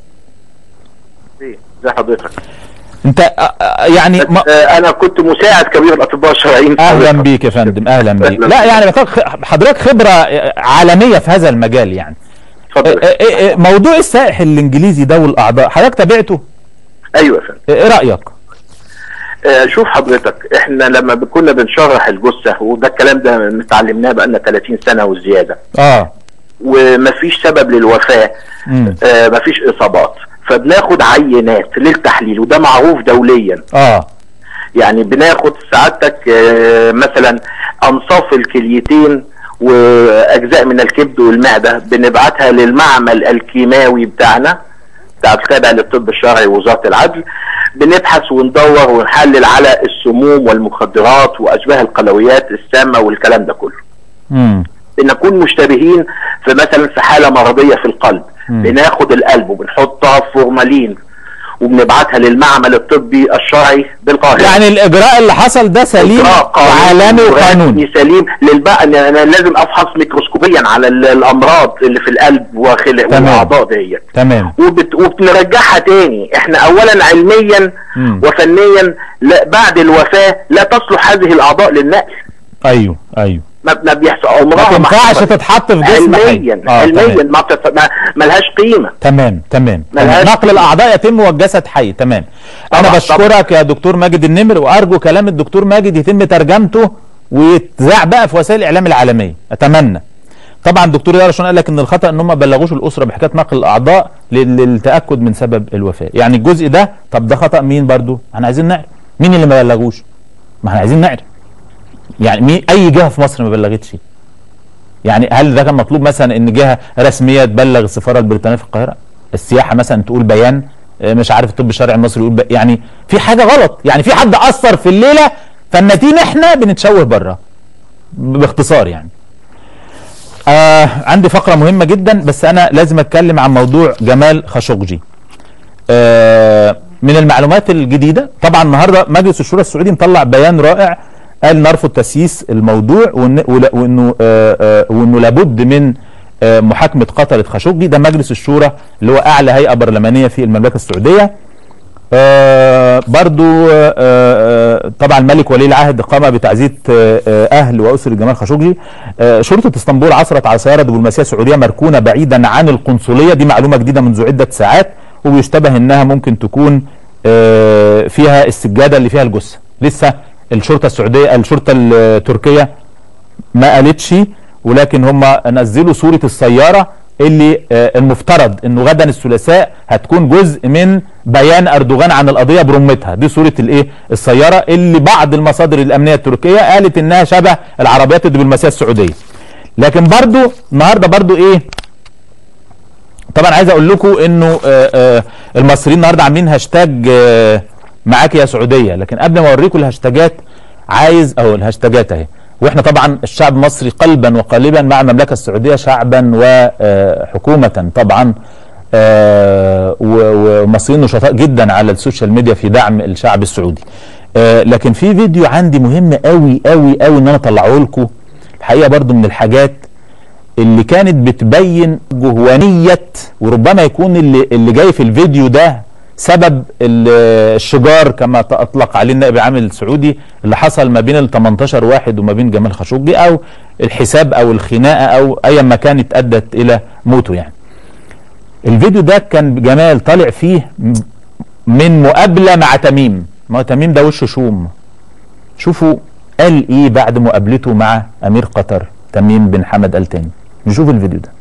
زي حضرتك انت آه، آه، يعني ما آه، انا كنت مساعد كبير الاطباء الشرعيين في اهلا حضرتك. بيك يا فندم اهلا بيك أهلاً لا بيك. يعني بتاخد خ- حضرتك خبره آه، عالميه في هذا المجال يعني اتفضل آه، آه، آه، موضوع السائح الانجليزي ده والاعضاء حضرتك تابعته ايوه يا فندم آه، ايه رايك آه، شوف حضرتك احنا لما كنا بنشرح الجثه وده الكلام ده متعلمناه بقالنا 30 سنه وزياده اه ومفيش سبب للوفاه مم. آه مفيش اصابات فبناخد عينات للتحليل وده معروف دوليا اه يعني بناخد سعادتك آه مثلا انصاف الكليتين واجزاء من الكبد والمعده بنبعتها للمعمل الكيماوي بتاعنا بتاع التابع للطب الشرعي ووزاره العدل بنبحث وندور ونحلل على السموم والمخدرات واشباه القلويات السامه والكلام ده كله امم بنكون مشتبهين في مثلا في حاله مرضيه في القلب مم. بناخد القلب وبنحطها في فورمالين وبنبعتها للمعمل الطبي الشرعي بالقاهره يعني الاجراء اللي حصل ده سليم إجراء قانوني وعالمي وقانوني ورسمي سليم للبقى انا أنا لازم افحص ميكروسكوبيا على ال- الامراض اللي في القلب وخلق تمام. والاعضاء ديت تمام وبت... وبنرجعها تاني احنا اولا علميا مم. وفنيا لا بعد الوفاه لا تصلح هذه الاعضاء للنقل ايوه ايوه ما, ما بيحصل ما عمرها تنفعش حصلت. تتحط في جسم حي. علميا آه، علميا تمام. ما, بتت... ما ملهاش قيمه تمام تمام ملهاش نقل قيمة. الاعضاء يتم والجسد حي تمام انا طبعاً، بشكرك يا دكتور ماجد النمر وارجو كلام الدكتور ماجد يتم ترجمته ويتذاع بقى في وسائل الاعلام العالميه اتمنى طبعا الدكتور يارشون قال لك ان الخطا ان هم ما بلغوش الاسره بحكايه نقل الاعضاء لل- للتاكد من سبب الوفاه يعني الجزء ده طب ده خطا مين برضو احنا عايزين نعرف مين اللي ما بلغوش ما احنا عايزين نعرف يعني مين اي جهه في مصر ما بلغتش يعني هل ده كان مطلوب مثلا ان جهه رسميه تبلغ السفاره البريطانيه في القاهره السياحه مثلا تقول بيان آه، مش عارف الطب الشرعي المصري يقول ب... يعني في حاجه غلط يعني في حد اثر في الليله فالنتيجه احنا بنتشوه بره باختصار يعني آه عندي فقره مهمه جدا بس انا لازم اتكلم عن موضوع جمال خاشقجي آه من المعلومات الجديده طبعا النهارده مجلس الشورى السعودي مطلع بيان رائع قال نرفض تسييس الموضوع وإن- ولا- وانه آه آه وانه لابد من آه محاكمه قتله خاشقجي ده مجلس الشورى اللي هو اعلى هيئه برلمانيه في المملكه السعوديه آه برضو آه آه طبعا الملك ولي العهد قام بتعزية آه آه أهل وأسرة جمال خاشقجي آه شرطة اسطنبول عثرت على سيارة دبلوماسية سعودية مركونة بعيدا عن القنصلية دي معلومة جديدة منذ عدة ساعات وبيشتبه إنها ممكن تكون آه، فيها السجاده اللي فيها الجثه لسه الشرطه السعوديه الشرطه التركيه ما قالتش ولكن هم نزلوا صوره السياره اللي آه، المفترض انه غدا الثلاثاء هتكون جزء من بيان اردوغان عن القضيه برمتها دي صوره الايه السياره اللي بعض المصادر الامنيه التركيه قالت انها شبه العربيات الدبلوماسيه السعوديه لكن برضو النهارده برضو ايه طبعا عايز اقول لكم انه آه، آه، المصريين النهارده عاملين هاشتاج آه، معاك يا سعوديه لكن قبل ما اوريكم الهاشتاجات عايز اهو الهاشتاجات اهي واحنا طبعا الشعب المصري قلبا وقالبا مع المملكه السعوديه شعبا وحكومه طبعا آه، و- ومصريين نشطاء جدا على السوشيال ميديا في دعم الشعب السعودي آه، لكن في فيديو عندي مهم قوي قوي قوي ان انا اطلعه لكم الحقيقه برضو من الحاجات اللي كانت بتبين جهوانية وربما يكون اللي, اللي جاي في الفيديو ده سبب ال- الشجار كما اطلق عليه النائب العام السعودي اللي حصل ما بين ال 18 واحد وما بين جمال خاشقجي او الحساب او الخناقه او ايا ما كانت ادت الى موته يعني. الفيديو ده كان جمال طالع فيه م- من مقابله مع تميم، ما هو تميم ده وشه شوم. شوفوا قال ايه بعد مقابلته مع امير قطر تميم بن حمد ال تاني. نشوف الفيديو ده.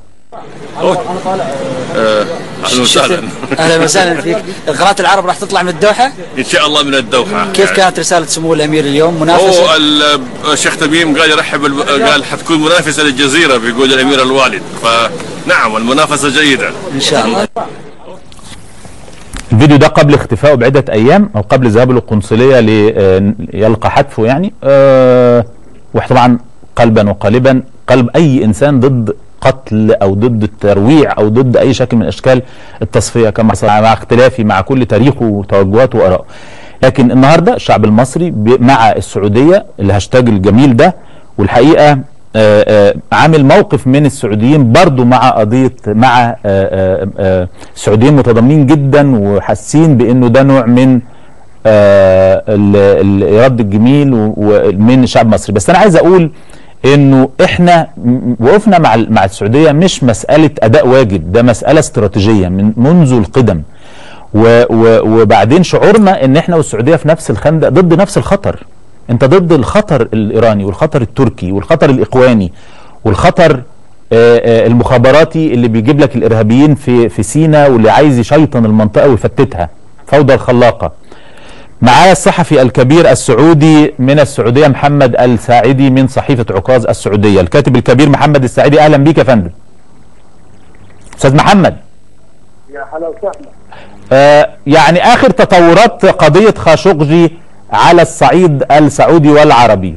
اهلا وسهلا اهلا وسهلا فيك قناه العرب راح تطلع من الدوحه ان شاء الله من الدوحه كيف كانت رساله سمو الامير اليوم هو منافسه ال- الشيخ تميم قال يرحب الب- قال حتكون منافسه للجزيره بيقول الامير الوالد فنعم المنافسه جيده ان شاء الله الفيديو ده قبل اختفائه بعدة أيام أو قبل ذهابه للقنصلية ليلقى حتفه يعني أه وطبعا قلبا وقالبا قلب أي إنسان ضد قتل أو ضد الترويع أو ضد أي شكل من أشكال التصفية كما حصل مع اختلافي مع كل تاريخه وتوجهاته وآرائه لكن النهاردة الشعب المصري ب- مع السعودية الهاشتاج الجميل ده والحقيقة آه، آه، عامل موقف من السعوديين برضو مع قضية مع آه، آه، آه، السعوديين متضامنين جدا وحاسين بانه ده نوع من آه، ال- ال- رد الجميل و- ومن الشعب المصري بس انا عايز اقول انه احنا م- وقفنا مع ال- مع السعوديه مش مساله اداء واجب ده مساله استراتيجيه من منذ القدم و و وبعدين شعورنا ان احنا والسعوديه في نفس الخندق ضد نفس الخطر انت ضد الخطر الايراني والخطر التركي والخطر الاخواني والخطر آه، آه، المخابراتي اللي بيجيب لك الارهابيين في في سيناء واللي عايز يشيطن المنطقه ويفتتها فوضى الخلاقه معايا الصحفي الكبير السعودي من السعوديه محمد الساعدي من صحيفه عكاظ السعوديه الكاتب الكبير محمد الساعدي اهلا بيك يا فندم استاذ محمد يا هلا وسهلا آه، يعني اخر تطورات قضيه خاشقجي على الصعيد السعودي والعربي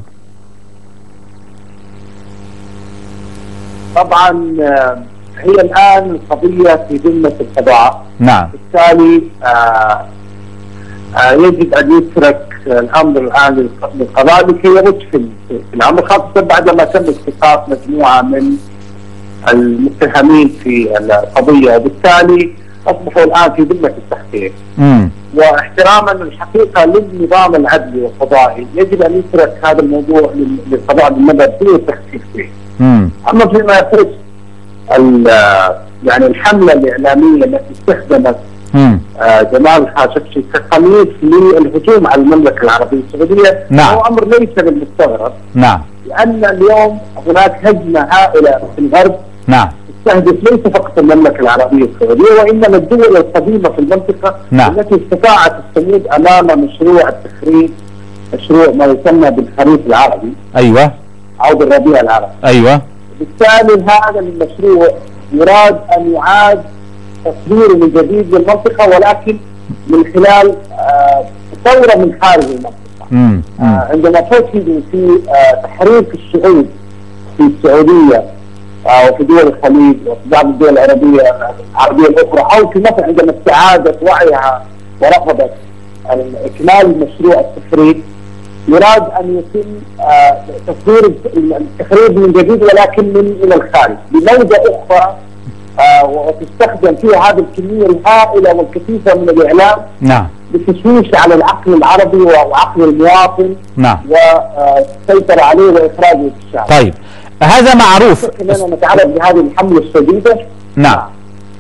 طبعا آه، هي الان القضيه في ذمه القضاء نعم بالتالي آه، آه، يجب ان يترك الامر الان للق- للقضاء لكي يرد في ال- في الامر خاصه بعدما تم اسقاط مجموعه من المتهمين في القضيه وبالتالي اصبحوا الان في ذمه التحقيق امم واحتراما الحقيقه للنظام العدلي والقضائي يجب ان يترك هذا الموضوع لل- للقضاء بالنظر فيه والتحقيق فيه. امم اما فيما يخص ال- يعني الحمله الاعلاميه التي استخدمت امم آه، جمال خاشقجي كقميص للهجوم على المملكه العربيه السعوديه نعم. هو امر ليس بالمستغرب نعم لان اليوم هناك هجمه هائله في الغرب نعم تستهدف ليس فقط المملكه العربيه السعوديه وانما الدول القديمه في المنطقه نعم. التي استطاعت الصمود امام مشروع التخريب مشروع ما يسمى بالخريف العربي ايوه او بالربيع العربي ايوه بالتالي هذا المشروع يراد ان يعاد تصويره من جديد للمنطقه ولكن من خلال آه، ثوره من خارج المنطقه امم آه، عندما فشلوا في آه، تحريك الشعوب في السعوديه آه، وفي دول الخليج وفي بعض الدول العربيه العربيه الاخرى او في مصر عندما استعادت وعيها ورفضت ال- اكمال مشروع التخريب يراد ان يتم آه، تصوير التخريب من جديد ولكن من الى الخارج بموجه اخرى آه، وتستخدم فيها هذه الكميه الهائله والكثيفه من الاعلام نعم للتشويش على العقل العربي وعقل المواطن نعم والسيطرة عليه وإخراجه في الشارع. طيب هذا معروف اننا نتعرض لهذه الحملة الشديدة نعم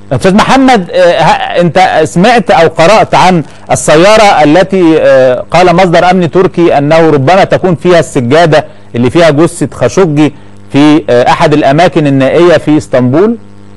استاذ محمد آه، ه- انت سمعت او قرات عن السياره التي آه، قال مصدر امني تركي انه ربما تكون فيها السجاده اللي فيها جثه خاشقجي في آه، احد الاماكن النائيه في اسطنبول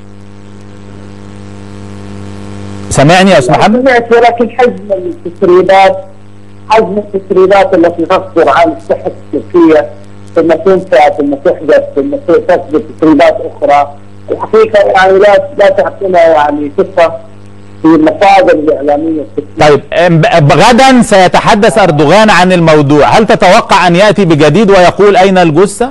سامعني يا استاذ محمد سمعت ولكن حجم التسريبات حجم التسريبات التي تصدر عن الصحة التركية ثم تنفع ثم تحدث ثم تصدر تسريبات أخرى الحقيقة يعني لا لا تعطينا يعني ثقة في المصادر الإعلامية التركية طيب آم، ب- غدا سيتحدث اردوغان عن الموضوع هل تتوقع ان ياتي بجديد ويقول اين الجثه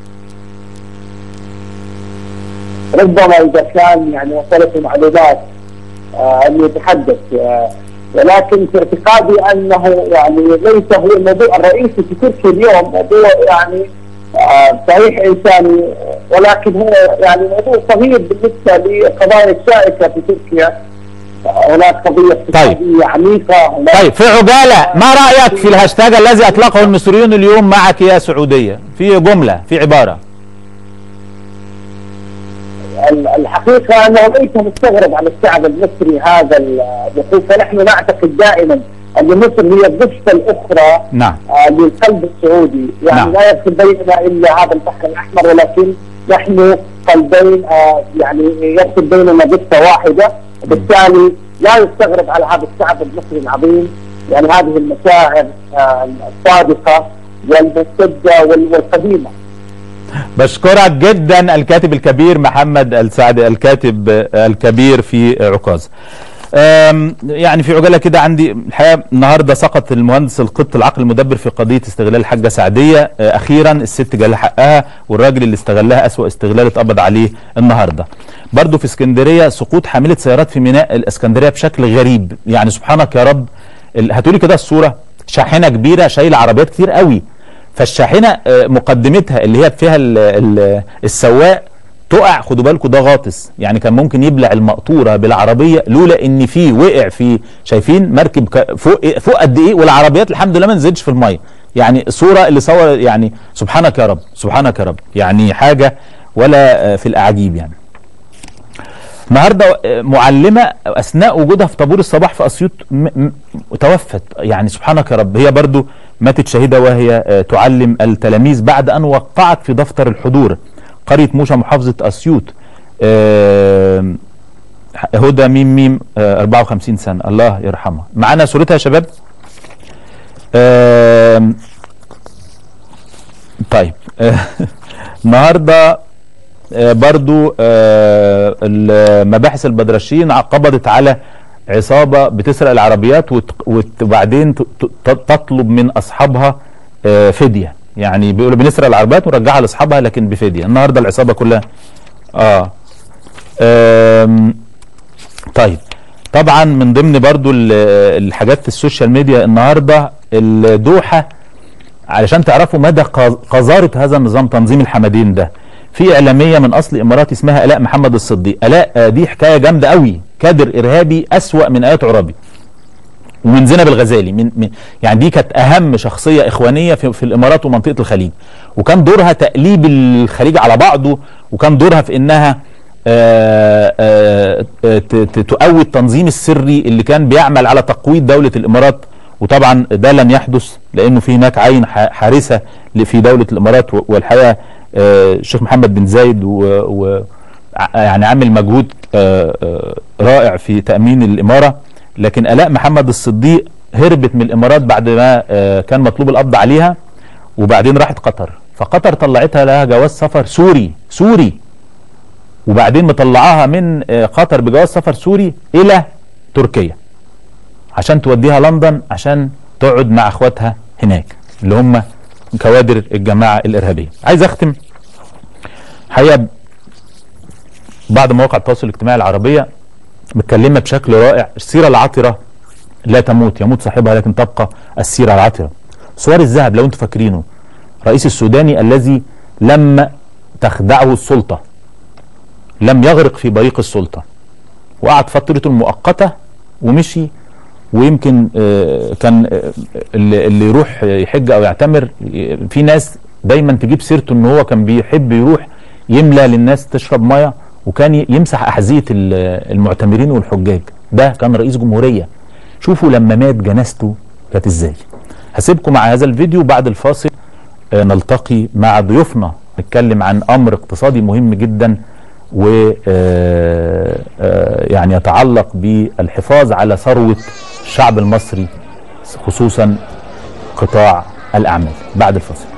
ربما إذا كان يعني وصلته معلومات آه أن يتحدث آه ولكن في اعتقادي أنه يعني ليس هو الموضوع الرئيسي في تركيا اليوم موضوع يعني آه صحيح إنساني ولكن هو يعني موضوع صغير بالنسبة لقضايا الشائكة في تركيا آه هناك قضية اقتصادية عميقة هناك طيب في عجاله ما رايك في الهاشتاج الذي اطلقه المصريون اليوم معك يا سعوديه في جمله في عباره ال- الحقيقة أنه ليس مستغرب على الشعب المصري هذا الوقوف فنحن نعتقد دائما أن مصر هي الضفة الأخرى نعم آه، للقلب السعودي يعني نعم. لا يفصل بيننا إلا هذا البحر الأحمر ولكن نحن قلبين آه، يعني يفصل بيننا ضفة واحدة وبالتالي لا يستغرب على هذا الشعب المصري العظيم يعني هذه المشاعر آه، الصادقة والممتدة وال- والقديمة بشكرك جدا الكاتب الكبير محمد السعدي الكاتب آه، الكبير في عكاظ آم، يعني في عجاله كده عندي الحقيقه النهارده سقط المهندس القط العقل المدبر في قضيه استغلال الحاجه سعديه آه، اخيرا الست جالها حقها والراجل اللي استغلها اسوا استغلال اتقبض عليه النهارده برضو في اسكندريه سقوط حامله سيارات في ميناء الاسكندريه بشكل غريب يعني سبحانك يا رب ال- هاتولي كده الصوره شاحنه كبيره شايله عربيات كتير قوي فالشاحنه آه، مقدمتها اللي هي فيها ال- ال- السواق تقع خدوا بالكم ده غاطس يعني كان ممكن يبلع المقطوره بالعربيه لولا ان في وقع في شايفين مركب ك- فوق فوق قد ايه والعربيات الحمد لله ما نزلتش في الميه يعني صوره اللي صور يعني سبحانك يا رب سبحانك يا رب يعني حاجه ولا آه، في الاعاجيب يعني النهارده آه، معلمه اثناء وجودها في طابور الصباح في اسيوط م- م- توفت يعني سبحانك يا رب هي برضو ماتت شهيده وهي آه، تعلم التلاميذ بعد ان وقعت في دفتر الحضور قريه موشا محافظه اسيوط آه، هدى ميم ميم آه، 54 سنه الله يرحمها معانا صورتها يا شباب آم، طيب آه، النهارده آه، برضو آه، المباحث البدرشين قبضت على عصابة بتسرق العربيات وت- وت- وبعدين ت- ت- تطلب من أصحابها آه، فدية يعني بيقولوا بنسرق العربيات ونرجعها لأصحابها لكن بفدية النهاردة العصابة كلها آه آم، طيب طبعا من ضمن برضو ال- الحاجات في السوشيال ميديا النهاردة الدوحة علشان تعرفوا مدى قذ- قذارة هذا النظام تنظيم الحمدين ده في إعلامية من أصل إماراتي اسمها آلاء محمد الصديق آلاء آه، دي حكاية جامدة قوي كادر إرهابي أسوأ من آيات عرابي ومن زينب الغزالي من, من يعني دي كانت أهم شخصية إخوانية في, في الإمارات ومنطقة الخليج وكان دورها تقليب الخليج على بعضه وكان دورها في إنها آه، آه، آه، ت- ت- تقوي التنظيم السري اللي كان بيعمل على تقويض دولة الإمارات وطبعا ده لم يحدث لأنه في هناك عين ح- حارسة ل- في دولة الإمارات و- والحقيقة آه، الشيخ محمد بن زايد و و ع- يعني عامل مجهود آه، آه، رائع في تأمين الإمارة لكن آلاء محمد الصديق هربت من الإمارات بعد ما آه، كان مطلوب القبض عليها وبعدين راحت قطر فقطر طلعتها لها جواز سفر سوري سوري وبعدين مطلعاها من آه، قطر بجواز سفر سوري الى تركيا عشان توديها لندن عشان تقعد مع اخواتها هناك اللي هم كوادر الجماعه الارهابيه عايز اختم حقيقه بعض مواقع التواصل الاجتماعي العربيه متكلمه بشكل رائع السيره العطره لا تموت يموت صاحبها لكن تبقى السيره العطره صور الذهب لو انتم فاكرينه رئيس السوداني الذي لم تخدعه السلطه لم يغرق في بريق السلطة وقعد فترته المؤقتة ومشي ويمكن آه، كان آه، اللي اللي يروح يحج او يعتمر آه، في ناس دايما تجيب سيرته ان هو كان بيحب يروح يملى للناس تشرب ميه وكان ي- يمسح احذيه ال- المعتمرين والحجاج ده كان رئيس جمهوريه شوفوا لما مات جنازته كانت ازاي هسيبكم مع هذا الفيديو بعد الفاصل آه، نلتقي مع ضيوفنا نتكلم عن امر اقتصادي مهم جدا و آه، آه، يعني يتعلق بالحفاظ على ثروه الشعب المصري خصوصا قطاع الاعمال بعد الفاصل